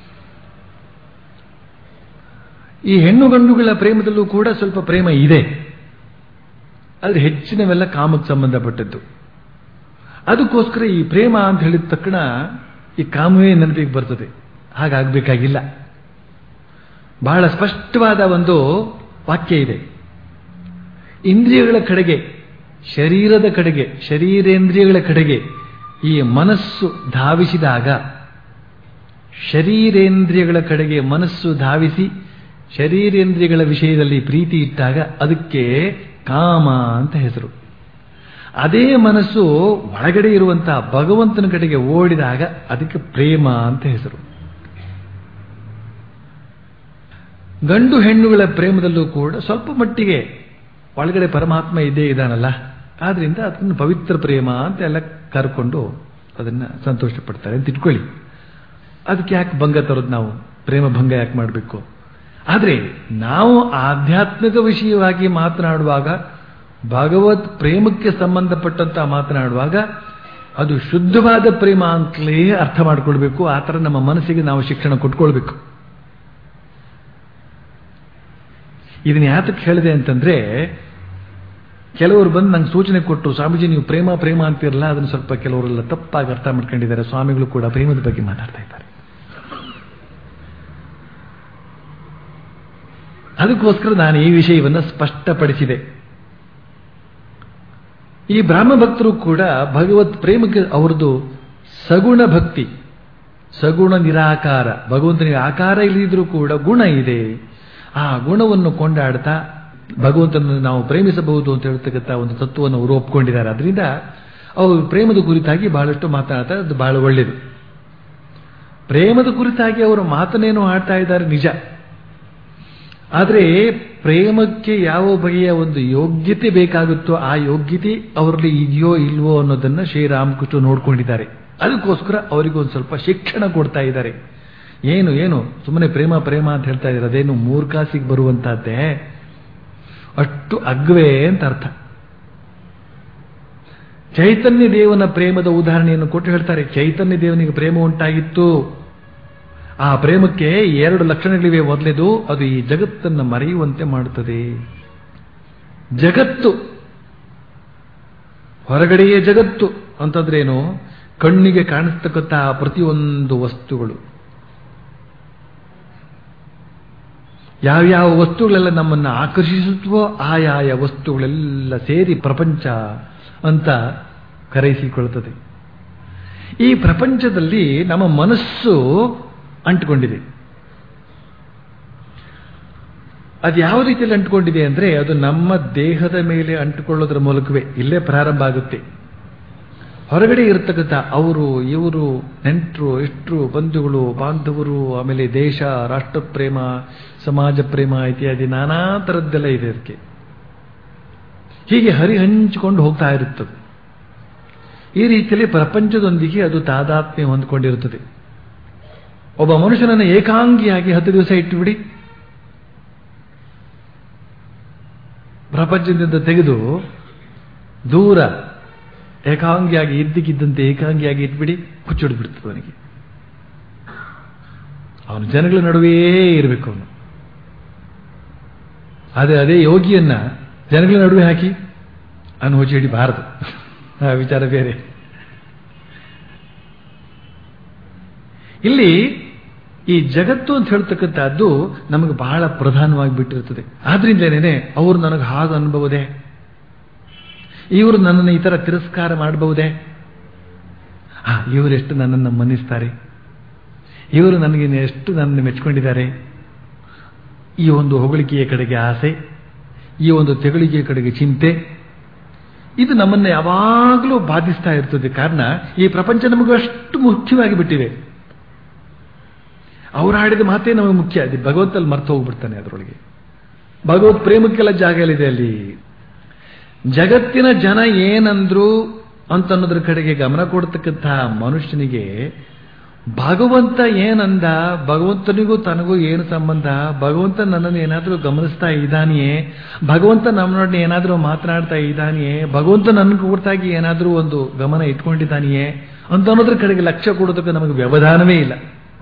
ಈ ಹೆಣ್ಣು ಗಂಡುಗಳ ಪ್ರೇಮದಲ್ಲೂ ಕೂಡ ಸ್ವಲ್ಪ ಪ್ರೇಮ ಇದೆ ಆದ್ರೆ ಹೆಚ್ಚಿನವೆಲ್ಲ ಕಾಮಕ್ಕೆ ಸಂಬಂಧಪಟ್ಟದ್ದು ಅದಕ್ಕೋಸ್ಕರ ಈ ಪ್ರೇಮ ಅಂತ ಹೇಳಿದ ತಕ್ಷಣ ಈ ಕಾಮವೇ ನೆನಪಿಗೆ ಬರ್ತದೆ ಹಾಗಾಗಬೇಕಾಗಿಲ್ಲ ಬಹಳ ಸ್ಪಷ್ಟವಾದ ಒಂದು ವಾಕ್ಯ ಇದೆ ಇಂದ್ರಿಯಗಳ ಕಡೆಗೆ ಶರೀರದ ಕಡೆಗೆ ಶರೀರೇಂದ್ರಿಯಗಳ ಕಡೆಗೆ ಈ ಮನಸ್ಸು ಧಾವಿಸಿದಾಗ ಶರೀರೇಂದ್ರಿಯಗಳ ಕಡೆಗೆ ಮನಸ್ಸು ಧಾವಿಸಿ ಶರೀರೇಂದ್ರಿಯಗಳ ವಿಷಯದಲ್ಲಿ ಪ್ರೀತಿ ಇಟ್ಟಾಗ ಅದಕ್ಕೆ ಕಾಮ ಅಂತ ಹೆಸರು ಅದೇ ಮನಸ್ಸು ಒಳಗಡೆ ಇರುವಂತಹ ಭಗವಂತನ ಕಡೆಗೆ ಓಡಿದಾಗ ಅದಕ್ಕೆ ಪ್ರೇಮ ಅಂತ ಹೆಸರು ಗಂಡು ಹೆಣ್ಣುಗಳ ಪ್ರೇಮದಲ್ಲೂ ಕೂಡ ಸ್ವಲ್ಪ ಮಟ್ಟಿಗೆ ಒಳಗಡೆ ಪರಮಾತ್ಮ ಇದ್ದೇ ಇದ್ದಾನಲ್ಲ ಆದ್ರಿಂದ ಅದನ್ನು ಪವಿತ್ರ ಪ್ರೇಮ ಅಂತ ಎಲ್ಲ ಕರ್ಕೊಂಡು ಅದನ್ನ ಸಂತೋಷ ಪಡ್ತಾರೆ ಅಂತ ಇಟ್ಕೊಳ್ಳಿ ಅದಕ್ಕೆ ಯಾಕೆ ಭಂಗ ತರೋದು ನಾವು ಪ್ರೇಮ ಭಂಗ ಯಾಕೆ ಮಾಡಬೇಕು ಆದರೆ ನಾವು ಆಧ್ಯಾತ್ಮಿಕ ವಿಷಯವಾಗಿ ಮಾತನಾಡುವಾಗ ಭಗವತ್ ಪ್ರೇಮಕ್ಕೆ ಸಂಬಂಧಪಟ್ಟಂತ ಮಾತನಾಡುವಾಗ ಅದು ಶುದ್ಧವಾದ ಪ್ರೇಮ ಅಂತಲೇ ಅರ್ಥ ಮಾಡ್ಕೊಳ್ಬೇಕು ಆ ಥರ ನಮ್ಮ ಮನಸ್ಸಿಗೆ ನಾವು ಶಿಕ್ಷಣ ಕೊಟ್ಕೊಳ್ಬೇಕು ಇದನ್ನ ಯಾತಕ್ಕೆ ಹೇಳಿದೆ ಅಂತಂದ್ರೆ ಕೆಲವರು ಬಂದು ನಂಗೆ ಸೂಚನೆ ಕೊಟ್ಟು ಸ್ವಾಮೀಜಿ ನೀವು ಪ್ರೇಮ ಪ್ರೇಮ ಅಂತಿರಲ್ಲ ಅದನ್ನು ಸ್ವಲ್ಪ ಕೆಲವರೆಲ್ಲ ತಪ್ಪಾಗಿ ಅರ್ಥ ಮಾಡ್ಕೊಂಡಿದ್ದಾರೆ ಸ್ವಾಮಿಗಳು ಕೂಡ ಪ್ರೇಮದ ಬಗ್ಗೆ ಮಾತಾಡ್ತಾ ಇದ್ದಾರೆ ಅದಕ್ಕೋಸ್ಕರ ನಾನು ಈ ವಿಷಯವನ್ನು ಸ್ಪಷ್ಟಪಡಿಸಿದೆ ಈ ಬ್ರಾಹ್ಮ ಭಕ್ತರು ಕೂಡ ಭಗವತ್ ಪ್ರೇಮಕ್ಕೆ ಅವರದು ಸಗುಣ ಭಕ್ತಿ ಸಗುಣ ನಿರಾಕಾರ ಭಗವಂತನಿಗೆ ಆಕಾರ ಇಲ್ಲದಿದ್ರೂ ಕೂಡ ಗುಣ ಇದೆ ಆ ಗುಣವನ್ನು ಕೊಂಡಾಡ್ತಾ ಭಗವಂತನನ್ನು ನಾವು ಪ್ರೇಮಿಸಬಹುದು ಅಂತ ಹೇಳ್ತಕ್ಕಂಥ ಒಂದು ತತ್ವವನ್ನು ಅವರು ಒಪ್ಕೊಂಡಿದ್ದಾರೆ ಅದರಿಂದ ಅವರು ಪ್ರೇಮದ ಕುರಿತಾಗಿ ಬಹಳಷ್ಟು ಮಾತನಾಡ್ತಾರೆ ಅದು ಬಹಳ ಒಳ್ಳೆಯದು ಪ್ರೇಮದ ಕುರಿತಾಗಿ ಅವರು ಮಾತನ್ನೇನು ಆಡ್ತಾ ಇದ್ದಾರೆ ನಿಜ ಆದರೆ ಪ್ರೇಮಕ್ಕೆ ಯಾವ ಬಗೆಯ ಒಂದು ಯೋಗ್ಯತೆ ಬೇಕಾಗುತ್ತೋ ಆ ಯೋಗ್ಯತೆ ಅವರಲ್ಲಿ ಇದೆಯೋ ಇಲ್ವೋ ಅನ್ನೋದನ್ನ ಶ್ರೀರಾಮಕೃಷ್ಣ ನೋಡ್ಕೊಂಡಿದ್ದಾರೆ ಅದಕ್ಕೋಸ್ಕರ ಅವರಿಗೆ ಒಂದು ಸ್ವಲ್ಪ ಶಿಕ್ಷಣ ಕೊಡ್ತಾ ಇದ್ದಾರೆ ಏನು ಏನು ಸುಮ್ಮನೆ ಪ್ರೇಮ ಪ್ರೇಮ ಅಂತ ಹೇಳ್ತಾ ಇದ್ದಾರೆ ಅದೇನು ಮೂರ್ಖಾಸಿಗೆ ಬರುವಂತಹದ್ದೇ ಅಷ್ಟು ಅಗ್ವೇ ಅಂತ ಅರ್ಥ ಚೈತನ್ಯ ದೇವನ ಪ್ರೇಮದ ಉದಾಹರಣೆಯನ್ನು ಕೊಟ್ಟು ಹೇಳ್ತಾರೆ ಚೈತನ್ಯ ದೇವನಿಗೆ ಪ್ರೇಮ ಉಂಟಾಗಿತ್ತು ಆ ಪ್ರೇಮಕ್ಕೆ ಎರಡು ಲಕ್ಷಣಗಳಿವೆ ಮೊದಲೇದು ಅದು ಈ ಜಗತ್ತನ್ನು ಮರೆಯುವಂತೆ ಮಾಡುತ್ತದೆ ಜಗತ್ತು ಹೊರಗಡೆಯೇ ಜಗತ್ತು ಅಂತಂದ್ರೇನು ಕಣ್ಣಿಗೆ ಕಾಣಿಸ್ತಕ್ಕಂಥ ಪ್ರತಿಯೊಂದು ವಸ್ತುಗಳು ಯಾವ್ಯಾವ ವಸ್ತುಗಳೆಲ್ಲ ನಮ್ಮನ್ನು ಆಕರ್ಷಿಸುತ್ತವೋ ಆಯಾಯ ವಸ್ತುಗಳೆಲ್ಲ ಸೇರಿ ಪ್ರಪಂಚ ಅಂತ ಕರೆಯಿಸಿಕೊಳ್ಳುತ್ತದೆ ಈ ಪ್ರಪಂಚದಲ್ಲಿ ನಮ್ಮ ಮನಸ್ಸು ಅಂಟಿಕೊಂಡಿದೆ ಅದು ಯಾವ ರೀತಿಯಲ್ಲಿ ಅಂಟಿಕೊಂಡಿದೆ ಅಂದ್ರೆ ಅದು ನಮ್ಮ ದೇಹದ ಮೇಲೆ ಅಂಟಿಕೊಳ್ಳೋದ್ರ ಮೂಲಕವೇ ಇಲ್ಲೇ ಪ್ರಾರಂಭ ಆಗುತ್ತೆ ಹೊರಗಡೆ ಇರತಕ್ಕಂಥ ಅವರು ಇವರು ನೆಂಟರು ಇಷ್ಟರು ಬಂಧುಗಳು ಬಾಂಧವರು ಆಮೇಲೆ ದೇಶ ರಾಷ್ಟ್ರ ಪ್ರೇಮ ಸಮಾಜ ಪ್ರೇಮ ಇತ್ಯಾದಿ ನಾನಾ ಥರದ್ದೆಲ್ಲ ಇದೆ ಅದಕ್ಕೆ ಹೀಗೆ ಹರಿಹಂಚಿಕೊಂಡು ಹೋಗ್ತಾ ಇರುತ್ತದೆ ಈ ರೀತಿಯಲ್ಲಿ ಪ್ರಪಂಚದೊಂದಿಗೆ ಅದು ತಾದಾತ್ಮ್ಯ ಹೊಂದಿಕೊಂಡಿರುತ್ತದೆ ಒಬ್ಬ ಮನುಷ್ಯನನ್ನು ಏಕಾಂಗಿಯಾಗಿ ಹತ್ತು ದಿವಸ ಇಟ್ಟುಬಿಡಿ ಪ್ರಪಂಚದಿಂದ ತೆಗೆದು ದೂರ ಏಕಾಂಗಿಯಾಗಿ ಇದ್ದಕ್ಕಿದ್ದಂತೆ ಏಕಾಂಗಿಯಾಗಿ ಇಟ್ಬಿಡಿ ಬಿಡ್ತದೆ ಅವನಿಗೆ ಅವನು ಜನಗಳ ನಡುವೆಯೇ ಇರಬೇಕು ಅವನು ಅದೇ ಅದೇ ಯೋಗಿಯನ್ನ ಜನಗಳ ನಡುವೆ ಹಾಕಿ ಅವನು ಹೊಚ್ಚಿ ಹಿಡಿಬಾರದು ಆ ವಿಚಾರ ಬೇರೆ ಇಲ್ಲಿ ಈ ಜಗತ್ತು ಅಂತ ಹೇಳ್ತಕ್ಕಂಥದ್ದು ನಮಗೆ ಬಹಳ ಪ್ರಧಾನವಾಗಿ ಬಿಟ್ಟಿರ್ತದೆ ಆದ್ರಿಂದಲೇನೆ ಅವರು ನನಗೆ ಹಾಗೆ ಅನ್ಬಹುದೇ ಇವರು ನನ್ನನ್ನು ಈ ತರ ತಿರಸ್ಕಾರ ಮಾಡಬಹುದೇ ಆ ಇವರೆಷ್ಟು ನನ್ನನ್ನು ಮನ್ನಿಸ್ತಾರೆ ಇವರು ನನಗೆ ಎಷ್ಟು ನನ್ನನ್ನು ಮೆಚ್ಕೊಂಡಿದ್ದಾರೆ ಈ ಒಂದು ಹೊಗಳಿಕೆಯ ಕಡೆಗೆ ಆಸೆ ಈ ಒಂದು ತೆಗಳಿಕೆಯ ಕಡೆಗೆ ಚಿಂತೆ ಇದು ನಮ್ಮನ್ನು ಯಾವಾಗಲೂ ಬಾಧಿಸ್ತಾ ಇರ್ತದೆ ಕಾರಣ ಈ ಪ್ರಪಂಚ ನಮಗೆ ಅಷ್ಟು ಮುಖ್ಯವಾಗಿ ಬಿಟ್ಟಿದೆ ಅವ್ರು ಆಡಿದ ಮಾತೇ ನಮಗೆ ಮುಖ್ಯ ಅದು ಭಗವಂತಲ್ಲಿ ಮರ್ತು ಹೋಗ್ಬಿಡ್ತಾನೆ ಅದರೊಳಗೆ ಭಗವತ್ ಪ್ರೇಮಕ್ಕೆಲ್ಲ ಜಾಗ ಎಲ್ಲಿದೆ ಅಲ್ಲಿ ಜಗತ್ತಿನ ಜನ ಏನಂದ್ರು ಅಂತನ್ನೋದ್ರ ಕಡೆಗೆ ಗಮನ ಕೊಡ್ತಕ್ಕಂಥ ಮನುಷ್ಯನಿಗೆ ಭಗವಂತ ಏನಂದ ಭಗವಂತನಿಗೂ ತನಗೂ ಏನು ಸಂಬಂಧ ಭಗವಂತ ನನ್ನನ್ನು ಏನಾದರೂ ಗಮನಿಸ್ತಾ ಇದ್ದಾನೆಯೇ ಭಗವಂತ ನಮ್ಮನೊಡನೆ ಏನಾದರೂ ಮಾತನಾಡ್ತಾ ಇದ್ದಾನೆಯೇ ಭಗವಂತ ನನ್ನ ಕುರಿತಾಗಿ ಏನಾದರೂ ಒಂದು ಗಮನ ಇಟ್ಕೊಂಡಿದ್ದಾನೆಯೇ ಅಂತ ಅನ್ನೋದ್ರ ಕಡೆಗೆ ಲಕ್ಷ್ಯ ಕೊಡೋದಕ್ಕೆ ನಮಗೆ ವ್ಯವಧಾನವೇ ಇಲ್ಲ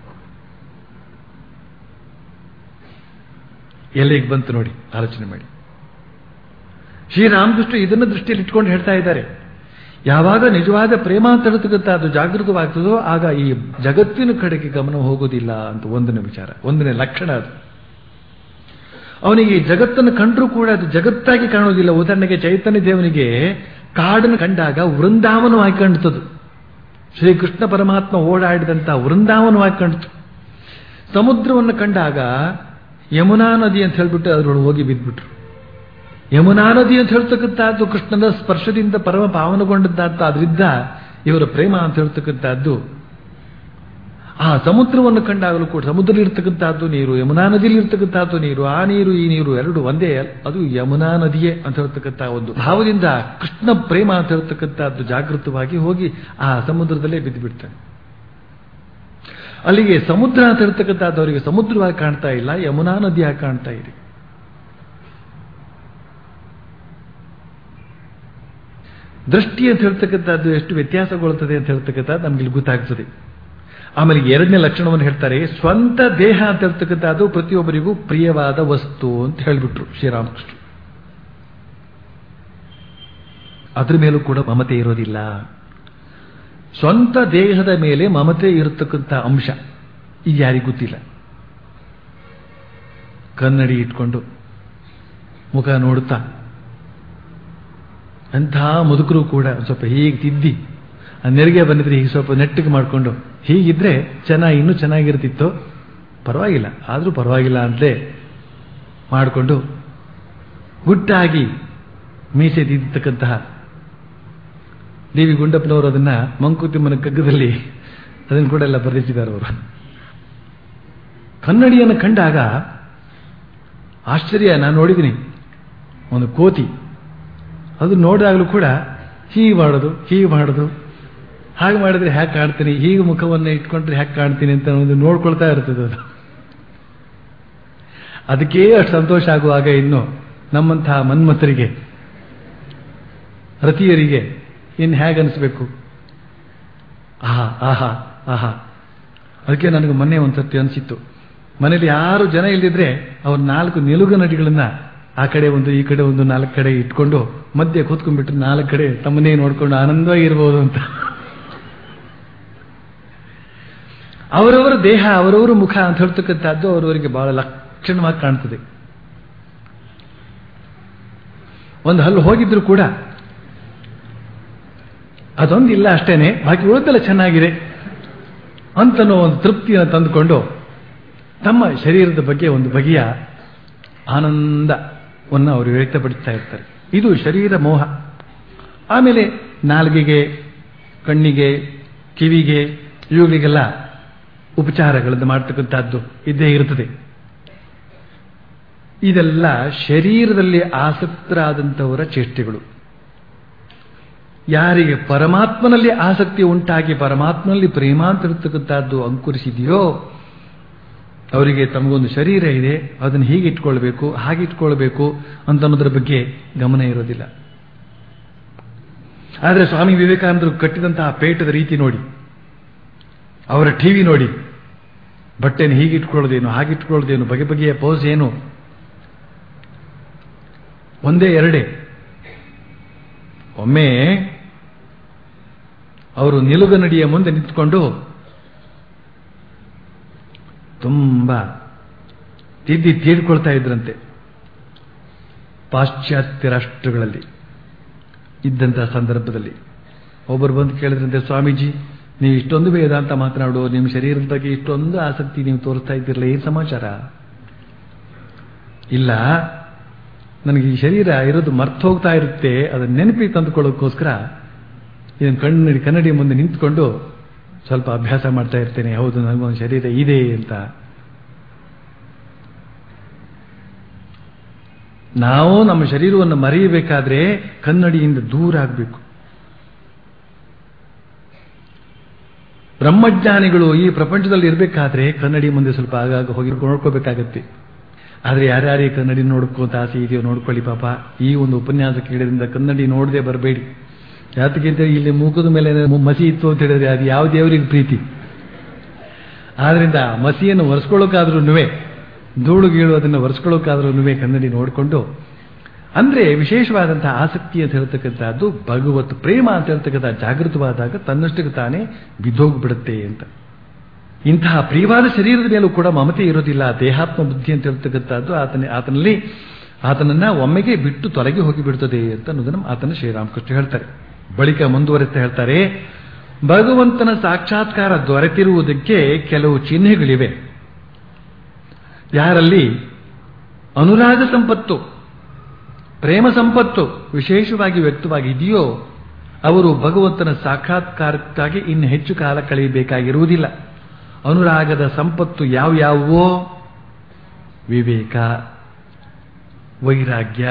ಎಲ್ಲಿಗೆ ಬಂತು ನೋಡಿ ಆಲೋಚನೆ ಮಾಡಿ ಶ್ರೀರಾಮಕೃಷ್ಣ ಇದನ್ನು ದೃಷ್ಟಿಯಲ್ಲಿ ಇಟ್ಕೊಂಡು ಹೇಳ್ತಾ ಇದ್ದಾರೆ ಯಾವಾಗ ನಿಜವಾದ ಪ್ರೇಮ ಅಂತ ಹೇಳ್ತಕ್ಕಂಥ ಅದು ಜಾಗೃತವಾಗ್ತದೋ ಆಗ ಈ ಜಗತ್ತಿನ ಕಡೆಗೆ ಗಮನ ಹೋಗೋದಿಲ್ಲ ಅಂತ ಒಂದನೇ ವಿಚಾರ ಒಂದನೇ ಲಕ್ಷಣ ಅದು ಅವನಿಗೆ ಈ ಜಗತ್ತನ್ನು ಕಂಡ್ರೂ ಕೂಡ ಅದು ಜಗತ್ತಾಗಿ ಕಾಣೋದಿಲ್ಲ ಉದಾಹರಣೆಗೆ ಚೈತನ್ಯ ದೇವನಿಗೆ ಕಾಡನ್ನು ಕಂಡಾಗ ವೃಂದಾವನವಾಗಿ ಕಾಣ್ತದು ಶ್ರೀಕೃಷ್ಣ ಪರಮಾತ್ಮ ಓಡಾಡಿದಂಥ ವೃಂದಾವನವಾಗಿ ಕಾಣ್ತು ಸಮುದ್ರವನ್ನು ಕಂಡಾಗ ಯಮುನಾ ನದಿ ಅಂತ ಹೇಳ್ಬಿಟ್ಟು ಅದರೊಳಗೆ ಹೋಗಿ ಬಿದ್ಬಿಟ್ರು ಯಮುನಾ ನದಿ ಅಂತ ಹೇಳ್ತಕ್ಕಂಥದ್ದು ಕೃಷ್ಣನ ಸ್ಪರ್ಶದಿಂದ ಪರಮ ಪಾವನಗೊಂಡದ್ದಾದ ಅದರಿಂದ ಇವರ ಪ್ರೇಮ ಅಂತ ಹೇಳ್ತಕ್ಕಂಥದ್ದು ಆ ಸಮುದ್ರವನ್ನು ಕಂಡಾಗಲೂ ಕೂಡ ಸಮುದ್ರದಲ್ಲಿ ಇರ್ತಕ್ಕಂಥದ್ದು ನೀರು ಯಮುನಾ ನದಿಯಲ್ಲಿ ಇರ್ತಕ್ಕಂಥದ್ದು ನೀರು ಆ ನೀರು ಈ ನೀರು ಎರಡು ಒಂದೇ ಅದು ಯಮುನಾ ನದಿಯೇ ಅಂತ ಹೇಳ್ತಕ್ಕಂಥ ಒಂದು ಭಾವದಿಂದ ಕೃಷ್ಣ ಪ್ರೇಮ ಅಂತ ಹೇಳ್ತಕ್ಕಂಥದ್ದು ಜಾಗೃತವಾಗಿ ಹೋಗಿ ಆ ಸಮುದ್ರದಲ್ಲೇ ಬಿದ್ದು ಬಿಡ್ತಾನೆ ಅಲ್ಲಿಗೆ ಸಮುದ್ರ ಅಂತ ಹೇಳ್ತಕ್ಕಂಥದ್ದು ಅವರಿಗೆ ಸಮುದ್ರವಾಗಿ ಕಾಣ್ತಾ ಇಲ್ಲ ಯಮುನಾ ನದಿಯಾಗಿ ಕಾಣ್ತಾ ಇದೆ ದೃಷ್ಟಿ ಅಂತ ಹೇಳ್ತಕ್ಕಂಥದ್ದು ಎಷ್ಟು ವ್ಯತ್ಯಾಸಗೊಳ್ಳುತ್ತದೆ ಅಂತ ಹೇಳ್ತಕ್ಕಂಥದ್ದು ನಮ್ಗೆ ಇಲ್ಲಿ ಗೊತ್ತಾಗ್ತದೆ ಆಮೇಲೆ ಎರಡನೇ ಲಕ್ಷಣವನ್ನು ಹೇಳ್ತಾರೆ ಸ್ವಂತ ದೇಹ ಅಂತ ಹೇಳ್ತಕ್ಕಂಥದ್ದು ಪ್ರತಿಯೊಬ್ಬರಿಗೂ ಪ್ರಿಯವಾದ ವಸ್ತು ಅಂತ ಹೇಳಿಬಿಟ್ರು ಶ್ರೀರಾಮಕೃಷ್ಣ ಅದ್ರ ಮೇಲೂ ಕೂಡ ಮಮತೆ ಇರೋದಿಲ್ಲ ಸ್ವಂತ ದೇಹದ ಮೇಲೆ ಮಮತೆ ಇರತಕ್ಕಂಥ ಅಂಶ ಇದು ಯಾರಿಗೂ ಗೊತ್ತಿಲ್ಲ ಕನ್ನಡಿ ಇಟ್ಕೊಂಡು ಮುಖ ನೋಡುತ್ತಾ ಅಂಥ ಮುದುಕರು ಕೂಡ ಸ್ವಲ್ಪ ಹೀಗೆ ತಿದ್ದಿ ಆ ನೆರಿಗೆ ಬಂದಿದ್ರೆ ಹೀಗೆ ಸ್ವಲ್ಪ ನೆಟ್ಟಿಗೆ ಮಾಡಿಕೊಂಡು ಹೀಗಿದ್ರೆ ಚೆನ್ನಾಗಿ ಇನ್ನೂ ಚೆನ್ನಾಗಿರ್ತಿತ್ತು ಪರವಾಗಿಲ್ಲ ಆದರೂ ಪರವಾಗಿಲ್ಲ ಅಂತಲೇ ಮಾಡಿಕೊಂಡು ಗುಟ್ಟಾಗಿ ಮೀಸೆ ತಿದ್ದತಕ್ಕಂತಹ ಡಿ ವಿ ಗುಂಡಪ್ಪನವರು ಅದನ್ನ ಮಂಕುತಿಮ್ಮನ ಕಗ್ಗದಲ್ಲಿ ಅದನ್ನು ಕೂಡ ಎಲ್ಲ ಬರೆದಿದ್ದಾರೆ ಅವರು ಕನ್ನಡಿಯನ್ನು ಕಂಡಾಗ ಆಶ್ಚರ್ಯ ನಾನು ನೋಡಿದ್ದೀನಿ ಒಂದು ಕೋತಿ ಅದು ನೋಡಿದಾಗಲೂ ಕೂಡ ಹೀಗೆ ಮಾಡೋದು ಹೀಗೆ ಮಾಡೋದು ಹಾಗೆ ಮಾಡಿದ್ರೆ ಹ್ಯಾಕೆ ಕಾಣ್ತೀನಿ ಹೀಗೆ ಮುಖವನ್ನು ಇಟ್ಕೊಂಡ್ರೆ ಹ್ಯಾಕೆ ಕಾಣ್ತೀನಿ ಅಂತ ಒಂದು ನೋಡ್ಕೊಳ್ತಾ ಇರ್ತದೆ ಅದು ಅದಕ್ಕೇ ಅಷ್ಟು ಸಂತೋಷ ಆಗುವಾಗ ಇನ್ನು ನಮ್ಮಂತಹ ಮನ್ಮಥರಿಗೆ ರತಿಯರಿಗೆ ಇನ್ನು ಹೇಗೆ ಅನಿಸ್ಬೇಕು ಆಹಾ ಆಹಾ ಆಹಾ ಅದಕ್ಕೆ ನನಗೆ ಮೊನ್ನೆ ಒಂದು ಸತಿ ಅನಿಸಿತ್ತು ಮನೇಲಿ ಯಾರು ಜನ ಇಲ್ದಿದ್ರೆ ಅವ್ರ ನಾಲ್ಕು ನಿಲುಗ ನಡಿಗಳನ್ನ ಆ ಕಡೆ ಒಂದು ಈ ಕಡೆ ಒಂದು ನಾಲ್ಕು ಕಡೆ ಇಟ್ಕೊಂಡು ಮಧ್ಯೆ ಕೂತ್ಕೊಂಡ್ಬಿಟ್ರೆ ನಾಲ್ಕು ಕಡೆ ತಮ್ಮನ್ನೇ ನೋಡ್ಕೊಂಡು ಆನಂದವಾಗಿ ಇರ್ಬೋದು ಅಂತ ಅವರವರ ದೇಹ ಅವರವರ ಮುಖ ಅಂತ ಹೇಳ್ತಕ್ಕಂಥದ್ದು ಅವರವರಿಗೆ ಬಹಳ ಲಕ್ಷಣವಾಗಿ ಕಾಣ್ತದೆ ಒಂದು ಹಲ್ಲು ಹೋಗಿದ್ರು ಕೂಡ ಅದೊಂದು ಇಲ್ಲ ಅಷ್ಟೇನೆ ಬಾಕಿ ಉಳಿದೆಲ್ಲ ಚೆನ್ನಾಗಿದೆ ಅಂತನೋ ಒಂದು ತೃಪ್ತಿಯನ್ನು ತಂದುಕೊಂಡು ತಮ್ಮ ಶರೀರದ ಬಗ್ಗೆ ಒಂದು ಬಗೆಯ ಆನಂದವನ್ನು ಅವರು ವ್ಯಕ್ತಪಡಿಸ್ತಾ ಇರ್ತಾರೆ ಇದು ಶರೀರ ಮೋಹ ಆಮೇಲೆ ನಾಲ್ಗೆಗೆ ಕಣ್ಣಿಗೆ ಕಿವಿಗೆ ಇವುಗಳಿಗೆಲ್ಲ ಉಪಚಾರಗಳನ್ನು ಮಾಡ್ತಕ್ಕಂಥದ್ದು ಇದ್ದೇ ಇರುತ್ತದೆ ಇದೆಲ್ಲ ಶರೀರದಲ್ಲಿ ಆಸಕ್ತರಾದಂಥವರ ಚೇಷ್ಟೆಗಳು ಯಾರಿಗೆ ಪರಮಾತ್ಮನಲ್ಲಿ ಆಸಕ್ತಿ ಉಂಟಾಗಿ ಪರಮಾತ್ಮನಲ್ಲಿ ಪ್ರೇಮ ಅಂತ ಇರ್ತಕ್ಕಂಥದ್ದು ಅಂಕುರಿಸಿದೆಯೋ ಅವರಿಗೆ ತಮಗೊಂದು ಶರೀರ ಇದೆ ಅದನ್ನು ಹೀಗೆ ಇಟ್ಕೊಳ್ಬೇಕು ಹಾಗೆ ಇಟ್ಕೊಳ್ಬೇಕು ಅಂತ ಅನ್ನೋದ್ರ ಬಗ್ಗೆ ಗಮನ ಇರೋದಿಲ್ಲ ಆದರೆ ಸ್ವಾಮಿ ವಿವೇಕಾನಂದರು ಕಟ್ಟಿದಂತಹ ಪೇಟದ ರೀತಿ ನೋಡಿ ಅವರ ಟಿವಿ ನೋಡಿ ಬಟ್ಟೆನ ಹೀಗೆ ಇಟ್ಕೊಳ್ಳೋದೇನು ಹಾಗೆ ಇಟ್ಕೊಳ್ಳೋದೇನು ಬಗೆ ಬಗೆಯ ಪೋಸ್ ಏನು ಒಂದೇ ಎರಡೇ ಒಮ್ಮೆ ಅವರು ನಿಲುಗನಡಿಯ ಮುಂದೆ ನಿಂತ್ಕೊಂಡು ತುಂಬಾ ತಿದ್ದಿ ತೀಡ್ಕೊಳ್ತಾ ಇದ್ರಂತೆ ಪಾಶ್ಚಾತ್ಯ ರಾಷ್ಟ್ರಗಳಲ್ಲಿ ಇದ್ದಂತಹ ಸಂದರ್ಭದಲ್ಲಿ ಒಬ್ಬರು ಬಂದು ಕೇಳಿದ್ರಂತೆ ಸ್ವಾಮೀಜಿ ನೀವು ಇಷ್ಟೊಂದು ವೇದಾಂತ ಮಾತನಾಡು ನಿಮ್ಮ ಶರೀರದ ಬಗ್ಗೆ ಇಷ್ಟೊಂದು ಆಸಕ್ತಿ ನೀವು ತೋರಿಸ್ತಾ ಇದ್ದಿರಲ್ಲ ಏನು ಸಮಾಚಾರ ಇಲ್ಲ ನನಗೆ ಈ ಶರೀರ ಇರೋದು ಮರ್ತು ಹೋಗ್ತಾ ಇರುತ್ತೆ ಅದನ್ನ ನೆನಪಿಗೆ ತಂದುಕೊಳ್ಳೋಕ್ಕೋಸ್ಕರ ಇದನ್ನು ಕಣ್ಣಡಿ ಕನ್ನಡಿ ಮುಂದೆ ನಿಂತ್ಕೊಂಡು ಸ್ವಲ್ಪ ಅಭ್ಯಾಸ ಮಾಡ್ತಾ ಇರ್ತೇನೆ ಹೌದು ನನಗೊಂದು ಶರೀರ ಇದೆ ಅಂತ ನಾವು ನಮ್ಮ ಶರೀರವನ್ನು ಮರೆಯಬೇಕಾದ್ರೆ ಕನ್ನಡಿಯಿಂದ ದೂರ ಆಗಬೇಕು ಬ್ರಹ್ಮಜ್ಞಾನಿಗಳು ಈ ಪ್ರಪಂಚದಲ್ಲಿ ಇರಬೇಕಾದ್ರೆ ಕನ್ನಡಿ ಮುಂದೆ ಸ್ವಲ್ಪ ಆಗಾಗ ಹೋಗಿ ನೋಡ್ಕೋಬೇಕಾಗತ್ತೆ ಆದರೆ ಯಾರ್ಯಾರಿಗೆ ಕನ್ನಡಿ ನೋಡ್ಕೋತ ಆಸೆ ಇದೆಯೋ ನೋಡ್ಕೊಳ್ಳಿ ಪಾಪ ಈ ಒಂದು ಉಪನ್ಯಾಸ ಕೇಳಿದ್ರಿಂದ ಕನ್ನಡಿ ನೋಡದೆ ಬರಬೇಡಿ ಯಾತಕ್ಕಿಂತ ಇಲ್ಲಿ ಮೂಕದ ಮೇಲೆ ಮಸಿ ಇತ್ತು ಅಂತ ಹೇಳಿದ್ರೆ ಅದು ಯಾವ ದೇವರಿಗೆ ಪ್ರೀತಿ ಆದ್ರಿಂದ ಮಸಿಯನ್ನು ಒರೆಸ್ಕೊಳ್ಳೋಕಾದ್ರೂ ಧೂಳು ಗೀಳು ಅದನ್ನು ಒರೆಸ್ಕೊಳ್ಳೋಕಾದ್ರೂ ಕನ್ನಡಿ ನೋಡಿಕೊಂಡು ಅಂದ್ರೆ ವಿಶೇಷವಾದಂತಹ ಆಸಕ್ತಿ ಅಂತ ಹೇಳ್ತಕ್ಕಂಥದ್ದು ಭಗವತ್ ಪ್ರೇಮ ಅಂತ ಹೇಳ್ತಕ್ಕಂಥ ಜಾಗೃತವಾದಾಗ ತನ್ನಷ್ಟಕ್ಕೆ ತಾನೇ ಬಿದ್ದೋಗ್ಬಿಡುತ್ತೆ ಅಂತ ಇಂತಹ ಪ್ರಿಯವಾದ ಶರೀರದ ಮೇಲೂ ಕೂಡ ಮಮತೆ ಇರೋದಿಲ್ಲ ದೇಹಾತ್ಮ ಬುದ್ಧಿ ಅಂತ ಹೇಳ್ತಕ್ಕಂಥದ್ದು ಆತನ ಆತನಲ್ಲಿ ಆತನನ್ನ ಒಮ್ಮೆಗೆ ಬಿಟ್ಟು ತೊಲಗಿ ಹೋಗಿಬಿಡುತ್ತದೆ ಅಂತ ಅನ್ನೋದನ್ನು ಆತನ ಶ್ರೀರಾಮಕೃಷ್ಣ ಹೇಳ್ತಾರೆ ಬಳಿಕ ಮುಂದುವರಿಸ್ತಾ ಹೇಳ್ತಾರೆ ಭಗವಂತನ ಸಾಕ್ಷಾತ್ಕಾರ ದೊರೆತಿರುವುದಕ್ಕೆ ಕೆಲವು ಚಿಹ್ನೆಗಳಿವೆ ಯಾರಲ್ಲಿ ಅನುರಾಗ ಸಂಪತ್ತು ಪ್ರೇಮ ಸಂಪತ್ತು ವಿಶೇಷವಾಗಿ ವ್ಯಕ್ತವಾಗಿದೆಯೋ ಅವರು ಭಗವಂತನ ಸಾಕ್ಷಾತ್ಕಾರಕ್ಕಾಗಿ ಇನ್ನು ಹೆಚ್ಚು ಕಾಲ ಕಳೆಯಬೇಕಾಗಿರುವುದಿಲ್ಲ ಅನುರಾಗದ ಸಂಪತ್ತು ಯಾವ್ಯಾವುವೋ ವಿವೇಕ ವೈರಾಗ್ಯ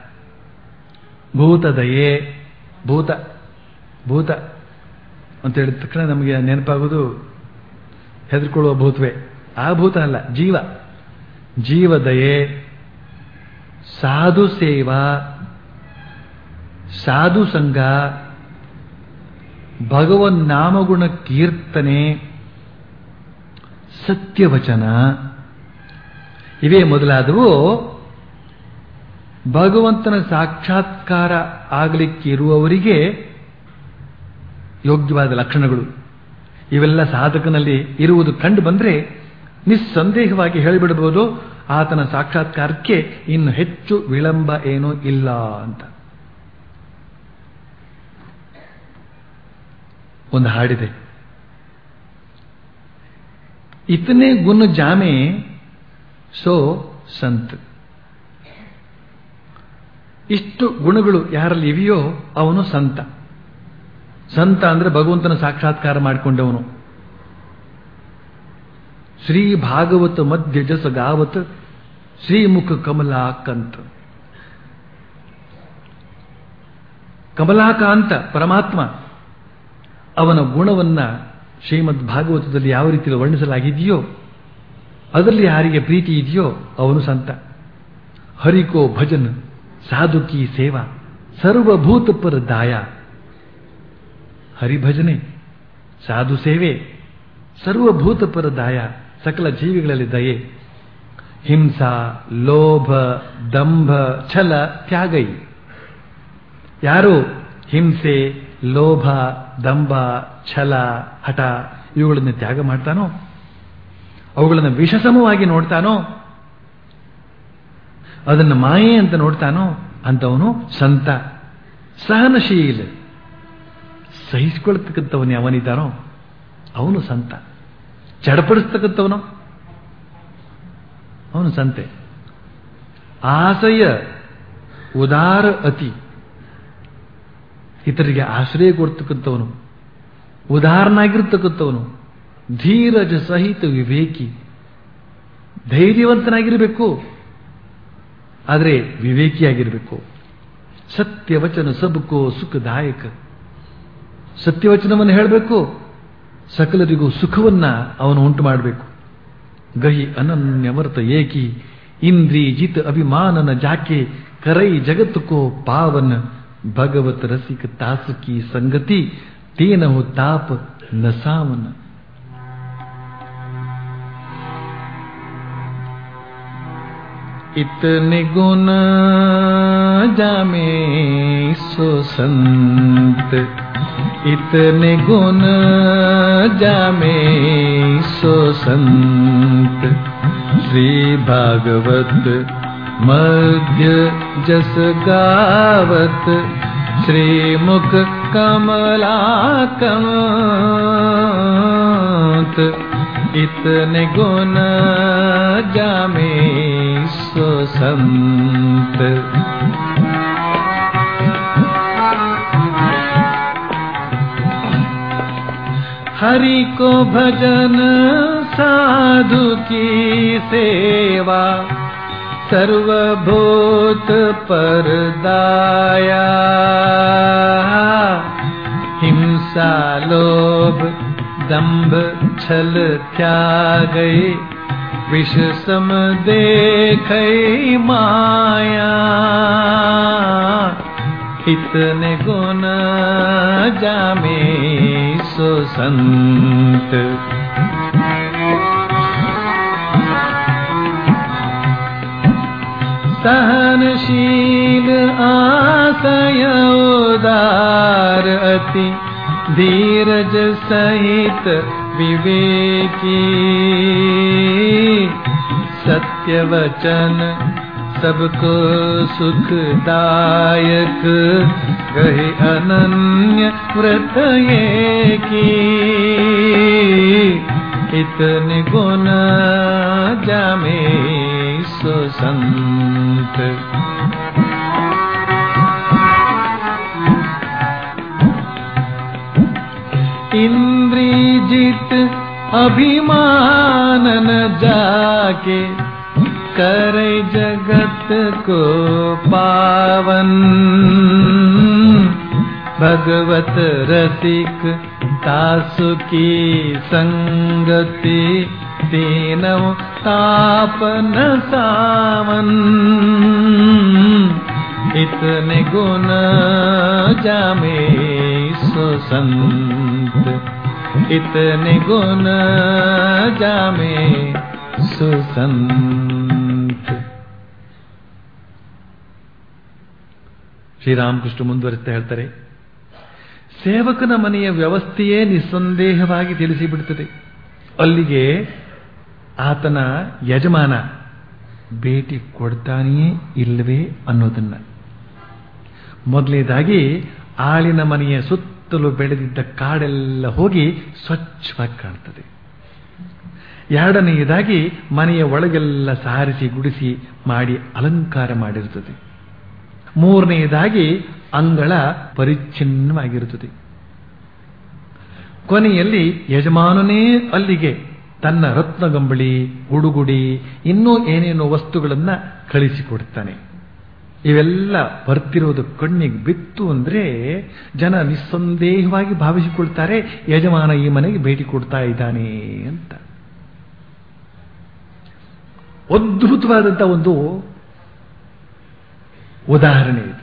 ಭೂತದಯೆ ಭೂತ ಭೂತ ಅಂತ ಹೇಳಿದ ತಕ್ಷಣ ನಮಗೆ ನೆನಪಾಗೋದು ಹೆದರ್ಕೊಳ್ಳುವ ಭೂತವೇ ಆ ಭೂತ ಅಲ್ಲ ಜೀವ ಜೀವದಯೆ ಸಾಧು ಸೇವಾ ಸಾಧು ಸಂಘ ಭಗವನ್ ನಾಮಗುಣ ಕೀರ್ತನೆ ಸತ್ಯವಚನ ಇವೇ ಮೊದಲಾದವು ಭಗವಂತನ ಸಾಕ್ಷಾತ್ಕಾರ ಆಗಲಿಕ್ಕೆ ಇರುವವರಿಗೆ ಯೋಗ್ಯವಾದ ಲಕ್ಷಣಗಳು ಇವೆಲ್ಲ ಸಾಧಕನಲ್ಲಿ ಇರುವುದು ಕಂಡು ಬಂದರೆ ನಿಸ್ಸಂದೇಹವಾಗಿ ಹೇಳಿಬಿಡಬಹುದು ಆತನ ಸಾಕ್ಷಾತ್ಕಾರಕ್ಕೆ ಇನ್ನು ಹೆಚ್ಚು ವಿಳಂಬ ಏನೂ ಇಲ್ಲ ಅಂತ ಒಂದು ಹಾಡಿದೆ ಇತನೇ ಗುಣ ಜಾಮೆ ಸೋ ಸಂತ್ ಇಷ್ಟು ಗುಣಗಳು ಯಾರಲ್ಲಿ ಇವೆಯೋ ಅವನು ಸಂತ ಸಂತ ಅಂದ್ರೆ ಭಗವಂತನ ಸಾಕ್ಷಾತ್ಕಾರ ಮಾಡಿಕೊಂಡವನು ಶ್ರೀ ಭಾಗವತ ಮಧ್ಯ ಜಸ ಗಾವತ್ ಶ್ರೀಮುಖ ಕಮಲಾಕಂತ ಕಮಲಾಕಾಂತ ಪರಮಾತ್ಮ ಅವನ ಗುಣವನ್ನ ಶ್ರೀಮದ್ ಭಾಗವತದಲ್ಲಿ ಯಾವ ರೀತಿಯಲ್ಲಿ ವರ್ಣಿಸಲಾಗಿದೆಯೋ ಅದರಲ್ಲಿ ಯಾರಿಗೆ ಪ್ರೀತಿ ಇದೆಯೋ ಅವನು ಸಂತ ಹರಿಕೋ ಭಜನ್ ಸಾಧುಕಿ ಸೇವಾ ಸರ್ವಭೂತ ಪರ ದಾಯ ಹರಿಭಜನೆ ಸಾಧು ಸೇವೆ ಸರ್ವಭೂತ ಪರ ದಾಯ ಸಕಲ ಜೀವಿಗಳಲ್ಲಿ ದಯೆ ಹಿಂಸಾ ಲೋಭ ದಂಭ ಛಲ ತ್ಯಾಗೈ ಯಾರು ಹಿಂಸೆ ಲೋಭ ದಂಭ ಛಲ ಹಠ ಇವುಗಳನ್ನು ತ್ಯಾಗ ಮಾಡ್ತಾನೋ ಅವುಗಳನ್ನು ವಿಷಸಮವಾಗಿ ನೋಡ್ತಾನೋ ಅದನ್ನು ಮಾಯೆ ಅಂತ ನೋಡ್ತಾನೋ ಅಂತವನು ಸಂತ ಸಹನಶೀಲ ಸಹಿಸಿಕೊಳ್ತಕ್ಕಂಥವನು ಯಾವನಿದ್ದಾನೋ ಅವನು ಸಂತ ಚಡಪಡಿಸ್ತಕ್ಕಂಥವನು ಅವನು ಸಂತೆ ಆಸಯ ಉದಾರ ಅತಿ ಇತರಿಗೆ ಆಶ್ರಯ ಕೊಡ್ತಕ್ಕಂಥವನು ಉದಾಹರಣಾಗಿರ್ತಕ್ಕಂಥವನು ಧೀರಜ ಸಹಿತ ವಿವೇಕಿ ಧೈರ್ಯವಂತನಾಗಿರಬೇಕು ಆದರೆ ವಿವೇಕಿಯಾಗಿರಬೇಕು ಸತ್ಯವಚನ ಸಬಕೋ ಸುಖದಾಯಕ ಸತ್ಯವಚನವನ್ನು ಹೇಳಬೇಕು ಸಕಲರಿಗೂ ಸುಖವನ್ನ ಅವನು ಉಂಟು ಮಾಡಬೇಕು ಗಹಿ ಅನನ್ಯವರ್ತ ಏಕಿ ಇಂದ್ರಿ ಜಿತ್ ಅಭಿಮಾನನ ಜಾಕೆ ಕರೈ ಜಗತ್ತುಕೋ ಪಾವನ ಭಗವತ್ ರಸಿಕ ತಾಸುಕಿ ಸಂಗತಿ ತೇನಹು ತಾಪ ನಸಾವನ इतने गुण जामे सो संत इतने गुण जामे सो संत श्री भागवत मध्य जस गावत श्रीमुख कमला कमत इतने गुण जामे सो संत हरि को भजन साधु की सेवा सर्वभूत पर दाया हिंसा लोभ दंभ छल त्यागै विष सम देखै माया इतने गुण जामे सो संत सहनशील आसय उदार अति धीरज सहित विवेकी सत्य वचन सबको सुखदायक कहे अनन्य व्रत ये की इतने गुण जामे सो संत इंद्रिजित अभिमानन जाके करे जगत को पावन भगवत रसिक तासुकी संगति तीनों तापन सावन इतने गुण जामे सो संत इतने गुण जामे ಸುಸಂತ ಶ್ರೀರಾಮಕೃಷ್ಣ ಮುಂದುವರಿಸ್ತಾ ಹೇಳ್ತಾರೆ ಸೇವಕನ ಮನೆಯ ವ್ಯವಸ್ಥೆಯೇ ನಿಸ್ಸಂದೇಹವಾಗಿ ತಿಳಿಸಿಬಿಡುತ್ತದೆ ಅಲ್ಲಿಗೆ ಆತನ ಯಜಮಾನ ಭೇಟಿ ಕೊಡ್ತಾನೆಯೇ ಇಲ್ಲವೇ ಅನ್ನೋದನ್ನ ಮೊದಲನೇದಾಗಿ ಆಳಿನ ಮನೆಯ ಸುತ್ತಲೂ ಬೆಳೆದಿದ್ದ ಕಾಡೆಲ್ಲ ಹೋಗಿ ಸ್ವಚ್ಛವಾಗಿ ಕಾಣ್ತದೆ ಎರಡನೆಯದಾಗಿ ಮನೆಯ ಒಳಗೆಲ್ಲ ಸಾರಿಸಿ ಗುಡಿಸಿ ಮಾಡಿ ಅಲಂಕಾರ ಮಾಡಿರುತ್ತದೆ ಮೂರನೆಯದಾಗಿ ಅಂಗಳ ಪರಿಚ್ಛಿನ್ನವಾಗಿರುತ್ತದೆ ಕೊನೆಯಲ್ಲಿ ಯಜಮಾನನೇ ಅಲ್ಲಿಗೆ ತನ್ನ ರತ್ನಗಂಬಳಿ ಉಡುಗುಡಿ ಇನ್ನೂ ಏನೇನೋ ವಸ್ತುಗಳನ್ನ ಕಳಿಸಿಕೊಡ್ತಾನೆ ಇವೆಲ್ಲ ಬರ್ತಿರೋದು ಕಣ್ಣಿಗೆ ಬಿತ್ತು ಅಂದ್ರೆ ಜನ ನಿಸ್ಸಂದೇಹವಾಗಿ ಭಾವಿಸಿಕೊಳ್ತಾರೆ ಯಜಮಾನ ಈ ಮನೆಗೆ ಭೇಟಿ ಕೊಡ್ತಾ ಇದ್ದಾನೆ ಅಂತ ಅದ್ಭುತವಾದಂಥ ಒಂದು ಉದಾಹರಣೆ ಇದು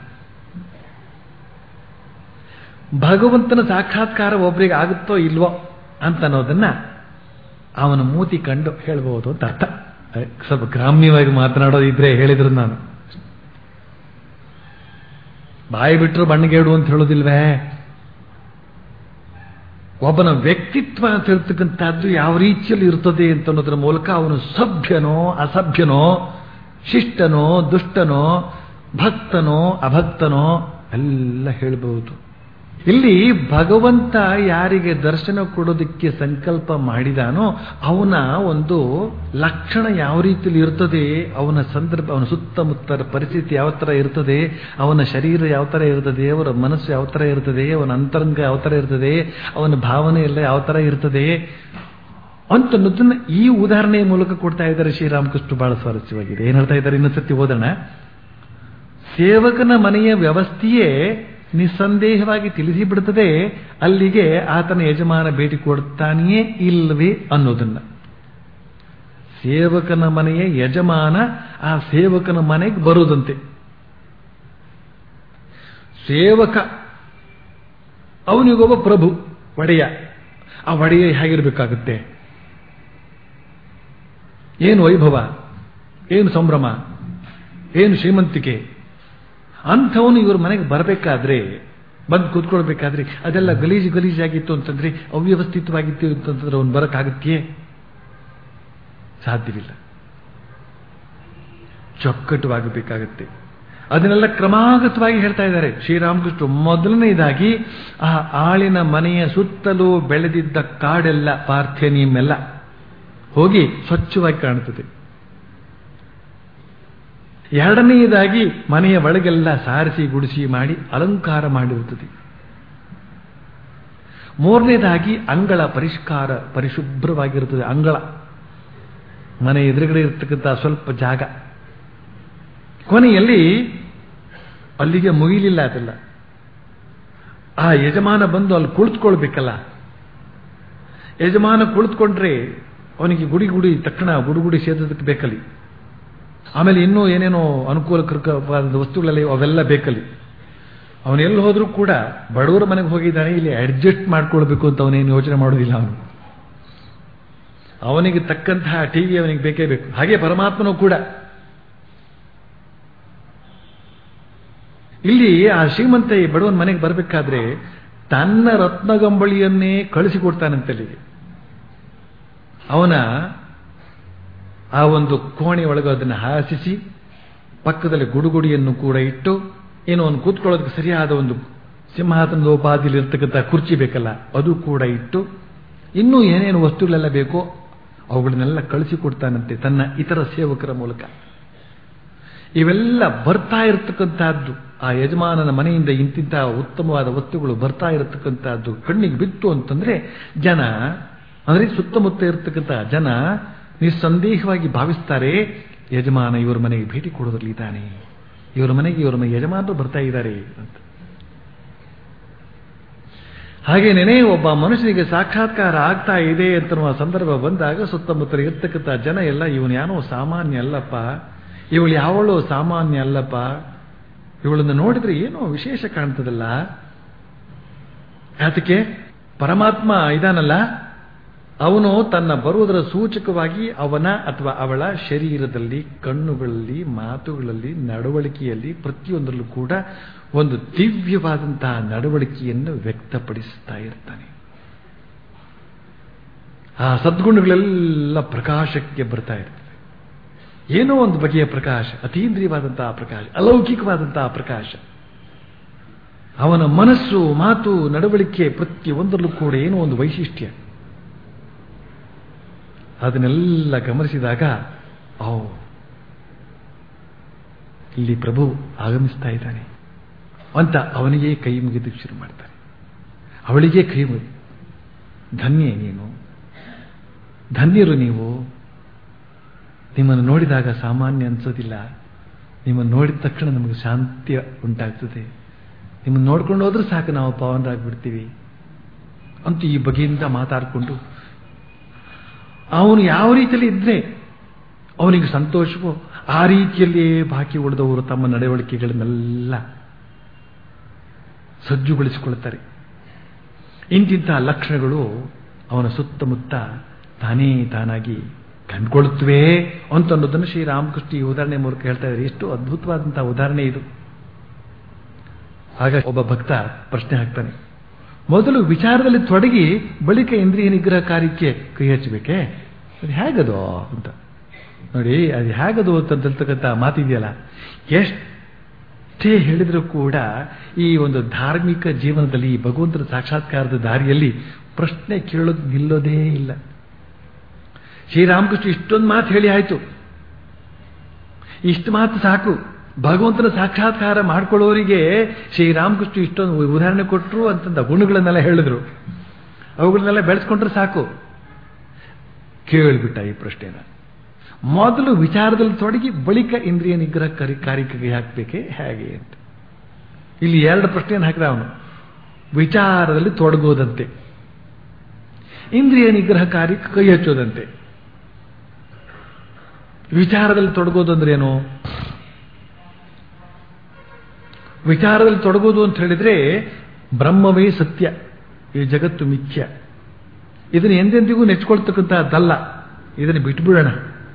ಭಗವಂತನ ಸಾಕ್ಷಾತ್ಕಾರ ಒಬ್ಬರಿಗೆ ಆಗುತ್ತೋ ಇಲ್ವೋ ಅಂತ ಅನ್ನೋದನ್ನ ಅವನ ಮೂತಿ ಕಂಡು ಹೇಳ್ಬೋದು ಅಂತ ಅರ್ಥ ಸ್ವಲ್ಪ ಗ್ರಾಮ್ಯವಾಗಿ ಮಾತನಾಡೋದಿದ್ರೆ ಹೇಳಿದ್ರು ನಾನು ಬಾಯಿ ಬಿಟ್ಟರು ಬಣ್ಣಗೇಡು ಅಂತ ಹೇಳೋದಿಲ್ವೇ ಒಬ್ಬನ ವ್ಯಕ್ತಿತ್ವ ಅಂತ ಹೇಳ್ತಕ್ಕಂಥದ್ದು ಯಾವ ರೀತಿಯಲ್ಲಿ ಇರ್ತದೆ ಅಂತ ಅನ್ನೋದ್ರ ಮೂಲಕ ಅವನು ಸಭ್ಯನೋ ಅಸಭ್ಯನೋ ಶಿಷ್ಟನೋ ದುಷ್ಟನೋ ಭಕ್ತನೋ ಅಭಕ್ತನೋ ಎಲ್ಲ ಹೇಳಬಹುದು ಇಲ್ಲಿ ಭಗವಂತ ಯಾರಿಗೆ ದರ್ಶನ ಕೊಡೋದಕ್ಕೆ ಸಂಕಲ್ಪ ಮಾಡಿದಾನೋ ಅವನ ಒಂದು ಲಕ್ಷಣ ಯಾವ ರೀತಿಯಲ್ಲಿ ಇರ್ತದೆ ಅವನ ಸಂದರ್ಭ ಅವನ ಸುತ್ತಮುತ್ತಲ ಪರಿಸ್ಥಿತಿ ಯಾವ ತರ ಇರ್ತದೆ ಅವನ ಶರೀರ ಯಾವ ತರ ಇರ್ತದೆ ಅವರ ಮನಸ್ಸು ಯಾವ ತರ ಇರ್ತದೆ ಅವನ ಅಂತರಂಗ ಯಾವ ತರ ಇರ್ತದೆ ಅವನ ಭಾವನೆ ಎಲ್ಲ ಯಾವ ತರ ಇರ್ತದೆ ಅಂತನ್ನೋದನ್ನ ಈ ಉದಾಹರಣೆಯ ಮೂಲಕ ಕೊಡ್ತಾ ಇದ್ದಾರೆ ಶ್ರೀರಾಮಕೃಷ್ಣ ಬಹಳ ಸ್ವಾರಸ್ಯವಾಗಿದೆ ಏನ್ ಹೇಳ್ತಾ ಇದ್ದಾರೆ ಇನ್ನೊಂದ್ಸತಿ ಓದೋಣ ಸೇವಕನ ಮನೆಯ ವ್ಯವಸ್ಥೆಯೇ ನಿಸ್ಸಂದೇಹವಾಗಿ ತಿಳಿಸಿಬಿಡುತ್ತದೆ ಅಲ್ಲಿಗೆ ಆತನ ಯಜಮಾನ ಭೇಟಿ ಕೊಡ್ತಾನೆಯೇ ಇಲ್ಲವೇ ಅನ್ನೋದನ್ನ ಸೇವಕನ ಮನೆಯ ಯಜಮಾನ ಆ ಸೇವಕನ ಮನೆಗೆ ಬರುವುದಂತೆ ಸೇವಕ ಅವನಿಗೊಬ್ಬ ಪ್ರಭು ಒಡೆಯ ಆ ಒಡೆಯ ಹೇಗಿರಬೇಕಾಗುತ್ತೆ ಏನು ವೈಭವ ಏನು ಸಂಭ್ರಮ ಏನು ಶ್ರೀಮಂತಿಕೆ ಅಂಥವನು ಇವ್ರ ಮನೆಗೆ ಬರಬೇಕಾದ್ರೆ ಬಂದು ಕೂತ್ಕೊಳ್ಬೇಕಾದ್ರೆ ಅದೆಲ್ಲ ಗಲೀಜು ಗಲೀಜಾಗಿತ್ತು ಅಂತಂದ್ರೆ ಅವ್ಯವಸ್ಥಿತವಾಗಿತ್ತು ಅಂತಂದ್ರೆ ಅವನು ಬರಕ್ಕಾಗತ್ತೆಯೇ ಸಾಧ್ಯವಿಲ್ಲ ಚೊಕ್ಕಟವಾಗಬೇಕಾಗತ್ತೆ ಅದನ್ನೆಲ್ಲ ಕ್ರಮಾಗತವಾಗಿ ಹೇಳ್ತಾ ಇದ್ದಾರೆ ಶ್ರೀರಾಮಕೃಷ್ಣ ಮೊದಲನೇದಾಗಿ ಆ ಆಳಿನ ಮನೆಯ ಸುತ್ತಲೂ ಬೆಳೆದಿದ್ದ ಕಾಡೆಲ್ಲ ಪಾರ್ಥೇನಿಯಂ ಎಲ್ಲ ಹೋಗಿ ಸ್ವಚ್ಛವಾಗಿ ಕಾಣುತ್ತದೆ ಎರಡನೆಯದಾಗಿ ಮನೆಯ ಒಳಗೆಲ್ಲ ಸಾರಿಸಿ ಗುಡಿಸಿ ಮಾಡಿ ಅಲಂಕಾರ ಮಾಡಿರುತ್ತದೆ ಮೂರನೇದಾಗಿ ಅಂಗಳ ಪರಿಷ್ಕಾರ ಪರಿಶುಭ್ರವಾಗಿರುತ್ತದೆ ಅಂಗಳ ಮನೆ ಎದುರುಗಡೆ ಇರತಕ್ಕಂಥ ಸ್ವಲ್ಪ ಜಾಗ ಕೊನೆಯಲ್ಲಿ ಅಲ್ಲಿಗೆ ಮುಗಿಲಿಲ್ಲ ಅದೆಲ್ಲ ಆ ಯಜಮಾನ ಬಂದು ಅಲ್ಲಿ ಕುಳಿತುಕೊಳ್ಬೇಕಲ್ಲ ಯಜಮಾನ ಕುಳಿತುಕೊಂಡ್ರೆ ಅವನಿಗೆ ಗುಡಿ ಗುಡಿ ತಕ್ಷಣ ಗುಡುಗುಡಿ ಸೇದೋದಕ್ಕೆ ಬೇಕಲ್ಲಿ ಆಮೇಲೆ ಇನ್ನೂ ಏನೇನೋ ಅನುಕೂಲಕರವಾದ ವಸ್ತುಗಳಲ್ಲಿ ಅವೆಲ್ಲ ಬೇಕಲ್ಲಿ ಅವನೆಲ್ಲಿ ಹೋದ್ರೂ ಕೂಡ ಬಡವರ ಮನೆಗೆ ಹೋಗಿದ್ದಾನೆ ಇಲ್ಲಿ ಅಡ್ಜಸ್ಟ್ ಮಾಡ್ಕೊಳ್ಬೇಕು ಅಂತ ಅವನೇನು ಯೋಚನೆ ಮಾಡೋದಿಲ್ಲ ಅವನು ಅವನಿಗೆ ತಕ್ಕಂತಹ ಟಿವಿ ಅವನಿಗೆ ಬೇಕೇ ಬೇಕು ಹಾಗೆ ಪರಮಾತ್ಮನೂ ಕೂಡ ಇಲ್ಲಿ ಆ ಶ್ರೀಮಂತ ಈ ಬಡವನ ಮನೆಗೆ ಬರಬೇಕಾದ್ರೆ ತನ್ನ ರತ್ನಗಂಬಳಿಯನ್ನೇ ಕಳಿಸಿಕೊಡ್ತಾನಂತಲ್ಲಿಗೆ ಅವನ ಆ ಒಂದು ಕೋಣೆ ಒಳಗೆ ಅದನ್ನು ಹಾಸಿಸಿ ಪಕ್ಕದಲ್ಲಿ ಗುಡುಗುಡಿಯನ್ನು ಕೂಡ ಇಟ್ಟು ಏನೋ ಒಂದು ಕೂತ್ಕೊಳ್ಳೋದಕ್ಕೆ ಸರಿಯಾದ ಒಂದು ಸಿಂಹಾಸನದ ಉಪಾಧಿಯಲ್ಲಿ ಇರ್ತಕ್ಕಂಥ ಕುರ್ಚಿ ಬೇಕಲ್ಲ ಅದು ಕೂಡ ಇಟ್ಟು ಇನ್ನೂ ಏನೇನು ವಸ್ತುಗಳೆಲ್ಲ ಬೇಕೋ ಅವುಗಳನ್ನೆಲ್ಲ ಕಳಿಸಿಕೊಡ್ತಾನಂತೆ ತನ್ನ ಇತರ ಸೇವಕರ ಮೂಲಕ ಇವೆಲ್ಲ ಬರ್ತಾ ಇರತಕ್ಕಂತಹದ್ದು ಆ ಯಜಮಾನನ ಮನೆಯಿಂದ ಇಂತಿಂತಹ ಉತ್ತಮವಾದ ವಸ್ತುಗಳು ಬರ್ತಾ ಇರತಕ್ಕಂತಹದ್ದು ಕಣ್ಣಿಗೆ ಬಿತ್ತು ಅಂತಂದ್ರೆ ಜನ ಅಂದ್ರೆ ಸುತ್ತಮುತ್ತ ಇರತಕ್ಕಂಥ ಜನ ನಿಸ್ಸಂದೇಹವಾಗಿ ಭಾವಿಸ್ತಾರೆ ಯಜಮಾನ ಇವರ ಮನೆಗೆ ಭೇಟಿ ಕೊಡೋದ್ರಲ್ಲಿ ಇದ್ದಾನೆ ಇವರ ಮನೆಗೆ ಇವರ ಮನೆ ಯಜಮಾನರು ಬರ್ತಾ ಇದ್ದಾರೆ ಅಂತ ಹಾಗೇನೇನೆ ಒಬ್ಬ ಮನುಷ್ಯನಿಗೆ ಸಾಕ್ಷಾತ್ಕಾರ ಆಗ್ತಾ ಇದೆ ಅಂತನ್ನುವ ಸಂದರ್ಭ ಬಂದಾಗ ಸುತ್ತಮುತ್ತ ಇರ್ತಕ್ಕಂಥ ಜನ ಎಲ್ಲ ಇವನು ಯಾನೋ ಸಾಮಾನ್ಯ ಅಲ್ಲಪ್ಪ ಇವಳು ಯಾವಳು ಸಾಮಾನ್ಯ ಅಲ್ಲಪ್ಪ ಇವಳನ್ನು ನೋಡಿದ್ರೆ ಏನೋ ವಿಶೇಷ ಕಾಣ್ತದಲ್ಲ ಯಾತಕ್ಕೆ ಪರಮಾತ್ಮ ಇದಾನಲ್ಲ ಅವನು ತನ್ನ ಬರುವುದರ ಸೂಚಕವಾಗಿ ಅವನ ಅಥವಾ ಅವಳ ಶರೀರದಲ್ಲಿ ಕಣ್ಣುಗಳಲ್ಲಿ ಮಾತುಗಳಲ್ಲಿ ನಡವಳಿಕೆಯಲ್ಲಿ ಪ್ರತಿಯೊಂದರಲ್ಲೂ ಕೂಡ ಒಂದು ದಿವ್ಯವಾದಂತಹ ನಡವಳಿಕೆಯನ್ನು ವ್ಯಕ್ತಪಡಿಸ್ತಾ ಇರ್ತಾನೆ ಆ ಸದ್ಗುಣಗಳೆಲ್ಲ ಪ್ರಕಾಶಕ್ಕೆ ಬರ್ತಾ ಇರ್ತದೆ ಏನೋ ಒಂದು ಬಗೆಯ ಪ್ರಕಾಶ ಅತೀಂದ್ರಿಯವಾದಂತಹ ಪ್ರಕಾಶ ಅಲೌಕಿಕವಾದಂತಹ ಪ್ರಕಾಶ ಅವನ ಮನಸ್ಸು ಮಾತು ನಡವಳಿಕೆ ಪ್ರತಿಯೊಂದರಲ್ಲೂ ಕೂಡ ಏನೋ ಒಂದು ವೈಶಿಷ್ಟ್ಯ ಅದನ್ನೆಲ್ಲ ಗಮನಿಸಿದಾಗ ಓ ಇಲ್ಲಿ ಪ್ರಭು ಆಗಮಿಸ್ತಾ ಇದ್ದಾನೆ ಅಂತ ಅವನಿಗೆ ಕೈ ಮುಗಿದು ಶುರು ಮಾಡ್ತಾರೆ ಅವಳಿಗೆ ಕೈ ಮುಗಿ ಧನ್ಯೆ ನೀನು ಧನ್ಯರು ನೀವು ನಿಮ್ಮನ್ನು ನೋಡಿದಾಗ ಸಾಮಾನ್ಯ ಅನ್ಸೋದಿಲ್ಲ ನಿಮ್ಮನ್ನು ನೋಡಿದ ತಕ್ಷಣ ನಮಗೆ ಶಾಂತಿ ಉಂಟಾಗ್ತದೆ ನಿಮ್ಮನ್ನು ನೋಡ್ಕೊಂಡು ಹೋದ್ರೆ ಸಾಕು ನಾವು ಪಾವನರಾಗ್ಬಿಡ್ತೀವಿ ಅಂತ ಈ ಬಗೆಯಿಂದ ಮಾತಾಡಿಕೊಂಡು ಅವನು ಯಾವ ರೀತಿಯಲ್ಲಿ ಇದ್ರೆ ಅವನಿಗೆ ಸಂತೋಷವೋ ಆ ರೀತಿಯಲ್ಲಿಯೇ ಬಾಕಿ ಉಳಿದವರು ತಮ್ಮ ನಡವಳಿಕೆಗಳನ್ನೆಲ್ಲ ಸಜ್ಜುಗೊಳಿಸಿಕೊಳ್ತಾರೆ ಇಂತಿಂಥ ಲಕ್ಷಣಗಳು ಅವನ ಸುತ್ತಮುತ್ತ ತಾನೇ ತಾನಾಗಿ ಕಂಡುಕೊಳ್ಳುತ್ತವೆ ಅಂತ ಅನ್ನೋದನ್ನು ಶ್ರೀರಾಮಕೃಷ್ಣ ಈ ಉದಾಹರಣೆ ಮೂಲಕ ಹೇಳ್ತಾ ಇದ್ದಾರೆ ಎಷ್ಟು ಅದ್ಭುತವಾದಂತಹ ಉದಾಹರಣೆ ಇದು ಆಗ ಒಬ್ಬ ಭಕ್ತ ಪ್ರಶ್ನೆ ಹಾಕ್ತಾನೆ ಮೊದಲು ವಿಚಾರದಲ್ಲಿ ತೊಡಗಿ ಬಳಿಕ ಇಂದ್ರಿಯ ನಿಗ್ರಹ ಕಾರ್ಯಕ್ಕೆ ಕೈ ಹಚ್ಚಬೇಕೆ ಅದು ಹೇಗದು ಅಂತ ನೋಡಿ ಅದು ಹೇಗದು ಅಂತಕ್ಕಂಥ ಮಾತಿದೆಯಲ್ಲ ಎಷ್ಟೇ ಹೇಳಿದರೂ ಕೂಡ ಈ ಒಂದು ಧಾರ್ಮಿಕ ಜೀವನದಲ್ಲಿ ಈ ಭಗವಂತನ ಸಾಕ್ಷಾತ್ಕಾರದ ದಾರಿಯಲ್ಲಿ ಪ್ರಶ್ನೆ ಕೇಳೋದು ನಿಲ್ಲೋದೇ ಇಲ್ಲ ಶ್ರೀರಾಮಕೃಷ್ಣ ಇಷ್ಟೊಂದು ಮಾತು ಹೇಳಿ ಆಯ್ತು ಇಷ್ಟು ಮಾತು ಸಾಕು ಭಗವಂತನ ಸಾಕ್ಷಾತ್ಕಾರ ಮಾಡ್ಕೊಳ್ಳೋರಿಗೆ ಶ್ರೀರಾಮಕೃಷ್ಣ ಇಷ್ಟೊಂದು ಉದಾಹರಣೆ ಕೊಟ್ಟರು ಅಂತಂದ ಗುಣಗಳನ್ನೆಲ್ಲ ಹೇಳಿದ್ರು ಅವುಗಳನ್ನೆಲ್ಲ ಬೆಳೆಸ್ಕೊಂಡ್ರೆ ಸಾಕು ಕೇಳಿಬಿಟ್ಟ ಈ ಪ್ರಶ್ನೆನ ಮೊದಲು ವಿಚಾರದಲ್ಲಿ ತೊಡಗಿ ಬಳಿಕ ಇಂದ್ರಿಯ ನಿಗ್ರಹ ಕರಿ ಕಾರ್ಯಕ್ಕೆ ಹಾಕಬೇಕೆ ಹೇಗೆ ಅಂತ ಇಲ್ಲಿ ಎರಡು ಪ್ರಶ್ನೆಯನ್ನು ಹಾಕಿದ ಅವನು ವಿಚಾರದಲ್ಲಿ ತೊಡಗೋದಂತೆ ಇಂದ್ರಿಯ ನಿಗ್ರಹ ಕಾರ್ಯಕ್ಕೆ ಕೈ ಹಚ್ಚೋದಂತೆ ವಿಚಾರದಲ್ಲಿ ತೊಡಗೋದು ಅಂದ್ರೆ ಏನು ವಿಚಾರದಲ್ಲಿ ತೊಡಗೋದು ಅಂತ ಹೇಳಿದ್ರೆ ಬ್ರಹ್ಮವೇ ಸತ್ಯ ಈ ಜಗತ್ತು ಮಿಥ್ಯ ಇದನ್ನು ಎಂದೆಂದಿಗೂ ನೆಚ್ಕೊಳ್ತಕ್ಕಂಥದ್ದಲ್ಲ ಇದನ್ನು ಬಿಟ್ಬಿಡೋಣ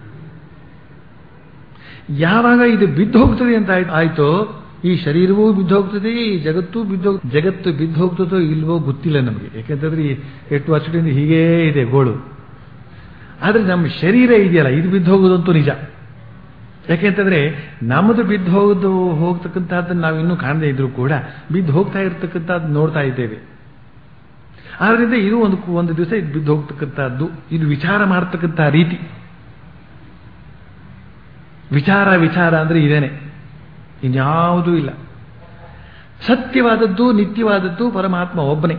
ಯಾವಾಗ ಇದು ಬಿದ್ದು ಹೋಗ್ತದೆ ಅಂತ ಆಯ್ತೋ ಈ ಶರೀರವೂ ಬಿದ್ದು ಹೋಗ್ತದೆ ಈ ಜಗತ್ತು ಬಿದ್ದು ಜಗತ್ತು ಬಿದ್ದು ಹೋಗ್ತದೋ ಇಲ್ವೋ ಗೊತ್ತಿಲ್ಲ ನಮಗೆ ಯಾಕೆಂತಂದ್ರೆ ಎಷ್ಟು ವರ್ಷದಿಂದ ಹೀಗೇ ಇದೆ ಗೋಳು ಆದರೆ ನಮ್ಮ ಶರೀರ ಇದೆಯಲ್ಲ ಇದು ಬಿದ್ದು ಹೋಗೋದಂತೂ ನಿಜ ಯಾಕೆಂತಂದ್ರೆ ನಮ್ಮದು ಬಿದ್ದು ಹೋಗೋದು ಹೋಗ್ತಕ್ಕಂಥದ್ದನ್ನು ನಾವು ಇನ್ನೂ ಕಾಣದೇ ಇದ್ರೂ ಕೂಡ ಬಿದ್ದು ಹೋಗ್ತಾ ಇರ್ತಕ್ಕಂಥದ್ದು ನೋಡ್ತಾ ಇದ್ದೇವೆ ಆದ್ರಿಂದ ಇದು ಒಂದು ಒಂದು ದಿವಸ ಇದು ಬಿದ್ದು ಹೋಗ್ತಕ್ಕಂಥದ್ದು ಇದು ವಿಚಾರ ಮಾಡ್ತಕ್ಕಂಥ ರೀತಿ ವಿಚಾರ ವಿಚಾರ ಅಂದ್ರೆ ಇದೇನೆ ಇನ್ಯಾವುದೂ ಇಲ್ಲ ಸತ್ಯವಾದದ್ದು ನಿತ್ಯವಾದದ್ದು ಪರಮಾತ್ಮ ಒಬ್ಬನೇ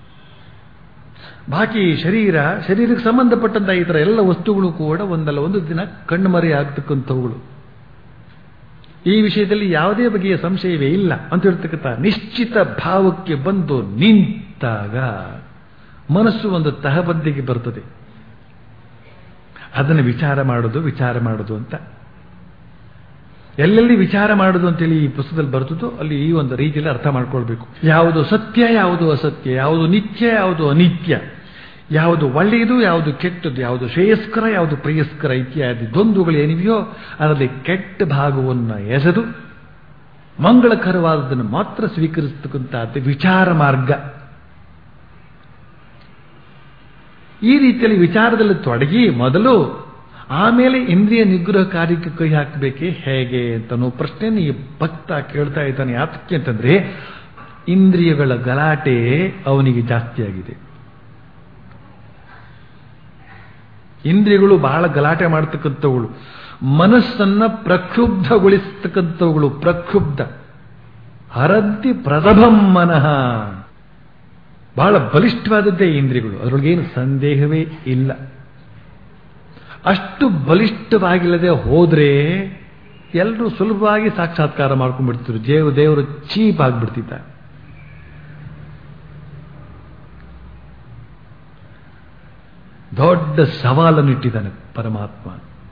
ಬಾಕಿ ಶರೀರ ಶರೀರಕ್ಕೆ ಸಂಬಂಧಪಟ್ಟಂತ ಈ ಥರ ಎಲ್ಲ ವಸ್ತುಗಳು ಕೂಡ ಒಂದಲ್ಲ ಒಂದು ದಿನ ಕಣ್ಮರೆ ಆಗ್ತಕ್ಕಂಥವುಗಳು ಈ ವಿಷಯದಲ್ಲಿ ಯಾವುದೇ ಬಗೆಯ ಸಂಶಯವೇ ಇಲ್ಲ ಅಂತ ಹೇಳ್ತಕ್ಕಂಥ ನಿಶ್ಚಿತ ಭಾವಕ್ಕೆ ಬಂದು ನಿಂತಾಗ ಮನಸ್ಸು ಒಂದು ತಹಬದ್ದಿಗೆ ಬರ್ತದೆ ಅದನ್ನು ವಿಚಾರ ಮಾಡೋದು ವಿಚಾರ ಮಾಡೋದು ಅಂತ ಎಲ್ಲೆಲ್ಲಿ ವಿಚಾರ ಮಾಡುದು ಅಂತೇಳಿ ಈ ಪುಸ್ತಕದಲ್ಲಿ ಬರ್ತದೋ ಅಲ್ಲಿ ಈ ಒಂದು ರೀತಿಯಲ್ಲಿ ಅರ್ಥ ಮಾಡ್ಕೊಳ್ಬೇಕು ಯಾವುದು ಸತ್ಯ ಯಾವುದು ಅಸತ್ಯ ಯಾವುದು ನಿತ್ಯ ಯಾವುದು ಅನಿತ್ಯ ಯಾವುದು ಒಳ್ಳೆಯದು ಯಾವುದು ಕೆಟ್ಟದ್ದು ಯಾವುದು ಶ್ರೇಯಸ್ಕರ ಯಾವುದು ಪ್ರಿಯಸ್ಕರ ಇತ್ಯಾದಿ ದ್ವಂದ್ವಗಳು ಏನಿವೆಯೋ ಅದರಲ್ಲಿ ಕೆಟ್ಟ ಭಾಗವನ್ನು ಎಸೆದು ಮಂಗಳಕರವಾದದನ್ನು ಮಾತ್ರ ಸ್ವೀಕರಿಸತಕ್ಕಂಥದ್ದು ವಿಚಾರ ಮಾರ್ಗ ಈ ರೀತಿಯಲ್ಲಿ ವಿಚಾರದಲ್ಲಿ ತೊಡಗಿ ಮೊದಲು ಆಮೇಲೆ ಇಂದ್ರಿಯ ನಿಗ್ರಹ ಕಾರ್ಯಕ್ಕೆ ಕೈ ಹಾಕಬೇಕೆ ಹೇಗೆ ಅಂತ ಪ್ರಶ್ನೆಯನ್ನು ಈ ಭಕ್ತ ಕೇಳ್ತಾ ಇದ್ದಾನೆ ಯಾತಕ್ಕೆ ಅಂತಂದ್ರೆ ಇಂದ್ರಿಯಗಳ ಗಲಾಟೆ ಅವನಿಗೆ ಜಾಸ್ತಿ ಆಗಿದೆ ಇಂದ್ರಿಯಗಳು ಬಹಳ ಗಲಾಟೆ ಮಾಡ್ತಕ್ಕಂಥವುಗಳು ಮನಸ್ಸನ್ನ ಪ್ರಕ್ಷುಬ್ಧಗೊಳಿಸ್ತಕ್ಕಂಥವುಗಳು ಪ್ರಕ್ಷುಬ್ಧ ಹರಂತಿ ಪ್ರದಭಂ ಮನಃ ಬಹಳ ಬಲಿಷ್ಠವಾದದ್ದೇ ಇಂದ್ರಿಯಗಳು ಅದರೊಳಗೇನು ಸಂದೇಹವೇ ಇಲ್ಲ ಅಷ್ಟು ಬಲಿಷ್ಠವಾಗಿಲ್ಲದೆ ಹೋದ್ರೆ ಎಲ್ಲರೂ ಸುಲಭವಾಗಿ ಸಾಕ್ಷಾತ್ಕಾರ ಮಾಡ್ಕೊಂಡ್ಬಿಡ್ತಿದ್ರು ದೇವ ದೇವರು ಚೀಪ್ ಆಗ್ಬಿಡ್ತಿದ್ದ ದೊಡ್ಡ ಸವಾಲನ್ನು ಇಟ್ಟಿದ್ದಾನೆ ಪರಮಾತ್ಮ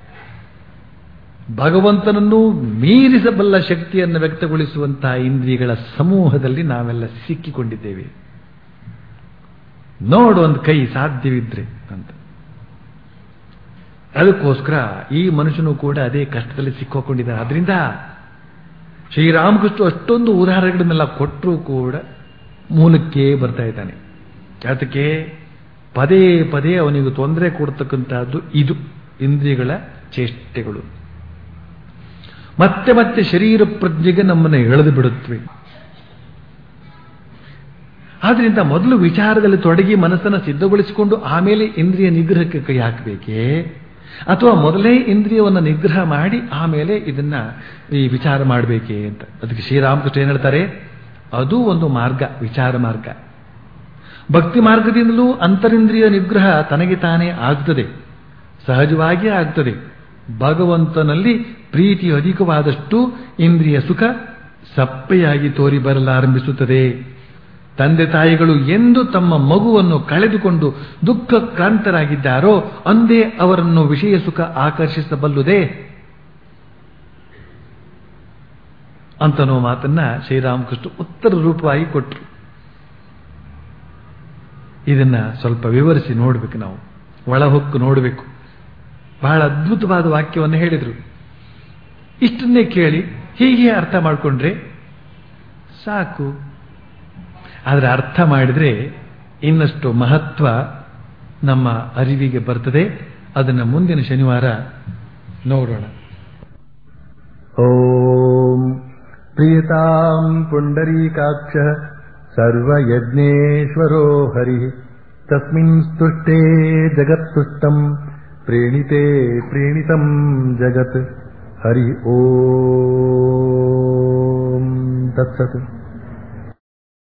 ಭಗವಂತನನ್ನು ಮೀರಿಸಬಲ್ಲ ಶಕ್ತಿಯನ್ನು ವ್ಯಕ್ತಗೊಳಿಸುವಂತಹ ಇಂದ್ರಿಯಗಳ ಸಮೂಹದಲ್ಲಿ ನಾವೆಲ್ಲ ಸಿಕ್ಕಿಕೊಂಡಿದ್ದೇವೆ ನೋಡು ಒಂದು ಕೈ ಸಾಧ್ಯವಿದ್ರೆ ಅಂತ ಅದಕ್ಕೋಸ್ಕರ ಈ ಮನುಷ್ಯನು ಕೂಡ ಅದೇ ಕಷ್ಟದಲ್ಲಿ ಸಿಕ್ಕೋಕೊಂಡಿದ್ದಾನೆ ಆದ್ರಿಂದ ಶ್ರೀರಾಮಕೃಷ್ಣ ಅಷ್ಟೊಂದು ಉದಾಹರಣೆಗಳನ್ನೆಲ್ಲ ಕೊಟ್ಟರೂ ಕೂಡ ಮೂಲಕ್ಕೆ ಬರ್ತಾ ಇದ್ದಾನೆ ಅದಕ್ಕೆ ಪದೇ ಪದೇ ಅವನಿಗೆ ತೊಂದರೆ ಕೊಡ್ತಕ್ಕಂತಹದ್ದು ಇದು ಇಂದ್ರಿಯಗಳ ಚೇಷ್ಟೆಗಳು ಮತ್ತೆ ಮತ್ತೆ ಶರೀರ ಪ್ರಜ್ಞೆಗೆ ನಮ್ಮನ್ನು ಎಳೆದು ಬಿಡುತ್ತವೆ ಆದ್ರಿಂದ ಮೊದಲು ವಿಚಾರದಲ್ಲಿ ತೊಡಗಿ ಮನಸ್ಸನ್ನು ಸಿದ್ಧಗೊಳಿಸಿಕೊಂಡು ಆಮೇಲೆ ಇಂದ್ರಿಯ ನಿಗ್ರಹಕ್ಕೆ ಕೈ ಹಾಕಬೇಕೇ ಅಥವಾ ಮೊದಲೇ ಇಂದ್ರಿಯವನ್ನು ನಿಗ್ರಹ ಮಾಡಿ ಆಮೇಲೆ ಇದನ್ನ ಈ ವಿಚಾರ ಮಾಡಬೇಕೇ ಅಂತ ಅದಕ್ಕೆ ಶ್ರೀರಾಮಕೃಷ್ಣ ಏನ್ ಹೇಳ್ತಾರೆ ಅದು ಒಂದು ಮಾರ್ಗ ವಿಚಾರ ಮಾರ್ಗ ಭಕ್ತಿ ಮಾರ್ಗದಿಂದಲೂ ಅಂತರಿಂದ್ರಿಯ ನಿಗ್ರಹ ತನಗೆ ತಾನೇ ಆಗ್ತದೆ ಸಹಜವಾಗಿ ಆಗ್ತದೆ ಭಗವಂತನಲ್ಲಿ ಪ್ರೀತಿ ಅಧಿಕವಾದಷ್ಟು ಇಂದ್ರಿಯ ಸುಖ ಸಪ್ಪೆಯಾಗಿ ತೋರಿ ಬರಲಾರಂಭಿಸುತ್ತದೆ ತಂದೆ ತಾಯಿಗಳು ಎಂದು ತಮ್ಮ ಮಗುವನ್ನು ಕಳೆದುಕೊಂಡು ದುಃಖಕ್ರಾಂತರಾಗಿದ್ದಾರೋ ಅಂದೇ ಅವರನ್ನು ವಿಷಯ ಸುಖ ಆಕರ್ಷಿಸಬಲ್ಲುದೇ ಅಂತನೋ ಮಾತನ್ನ ಶ್ರೀರಾಮಕೃಷ್ಣ ಉತ್ತರ ರೂಪವಾಗಿ ಕೊಟ್ಟರು ಇದನ್ನ ಸ್ವಲ್ಪ ವಿವರಿಸಿ ನೋಡ್ಬೇಕು ನಾವು ಒಳಹೊಕ್ಕು ನೋಡಬೇಕು ಬಹಳ ಅದ್ಭುತವಾದ ವಾಕ್ಯವನ್ನು ಹೇಳಿದರು ಇಷ್ಟನ್ನೇ ಕೇಳಿ ಹೀಗೆ ಅರ್ಥ ಮಾಡಿಕೊಂಡ್ರೆ ಸಾಕು ಆದರೆ ಅರ್ಥ ಮಾಡಿದ್ರೆ ಇನ್ನಷ್ಟು ಮಹತ್ವ ನಮ್ಮ ಅರಿವಿಗೆ ಬರ್ತದೆ ಅದನ್ನು ಮುಂದಿನ ಶನಿವಾರ ನೋಡೋಣ ॐ प्रियताम् पुण्डरीकाक्षः सर्वयज्ञेश्वरो हरिः तस्मिन् स्तुष्टे जगत्तुष्टम् प्रीणिते प्रीणितम् जगत् हरि ॐ तत्सत्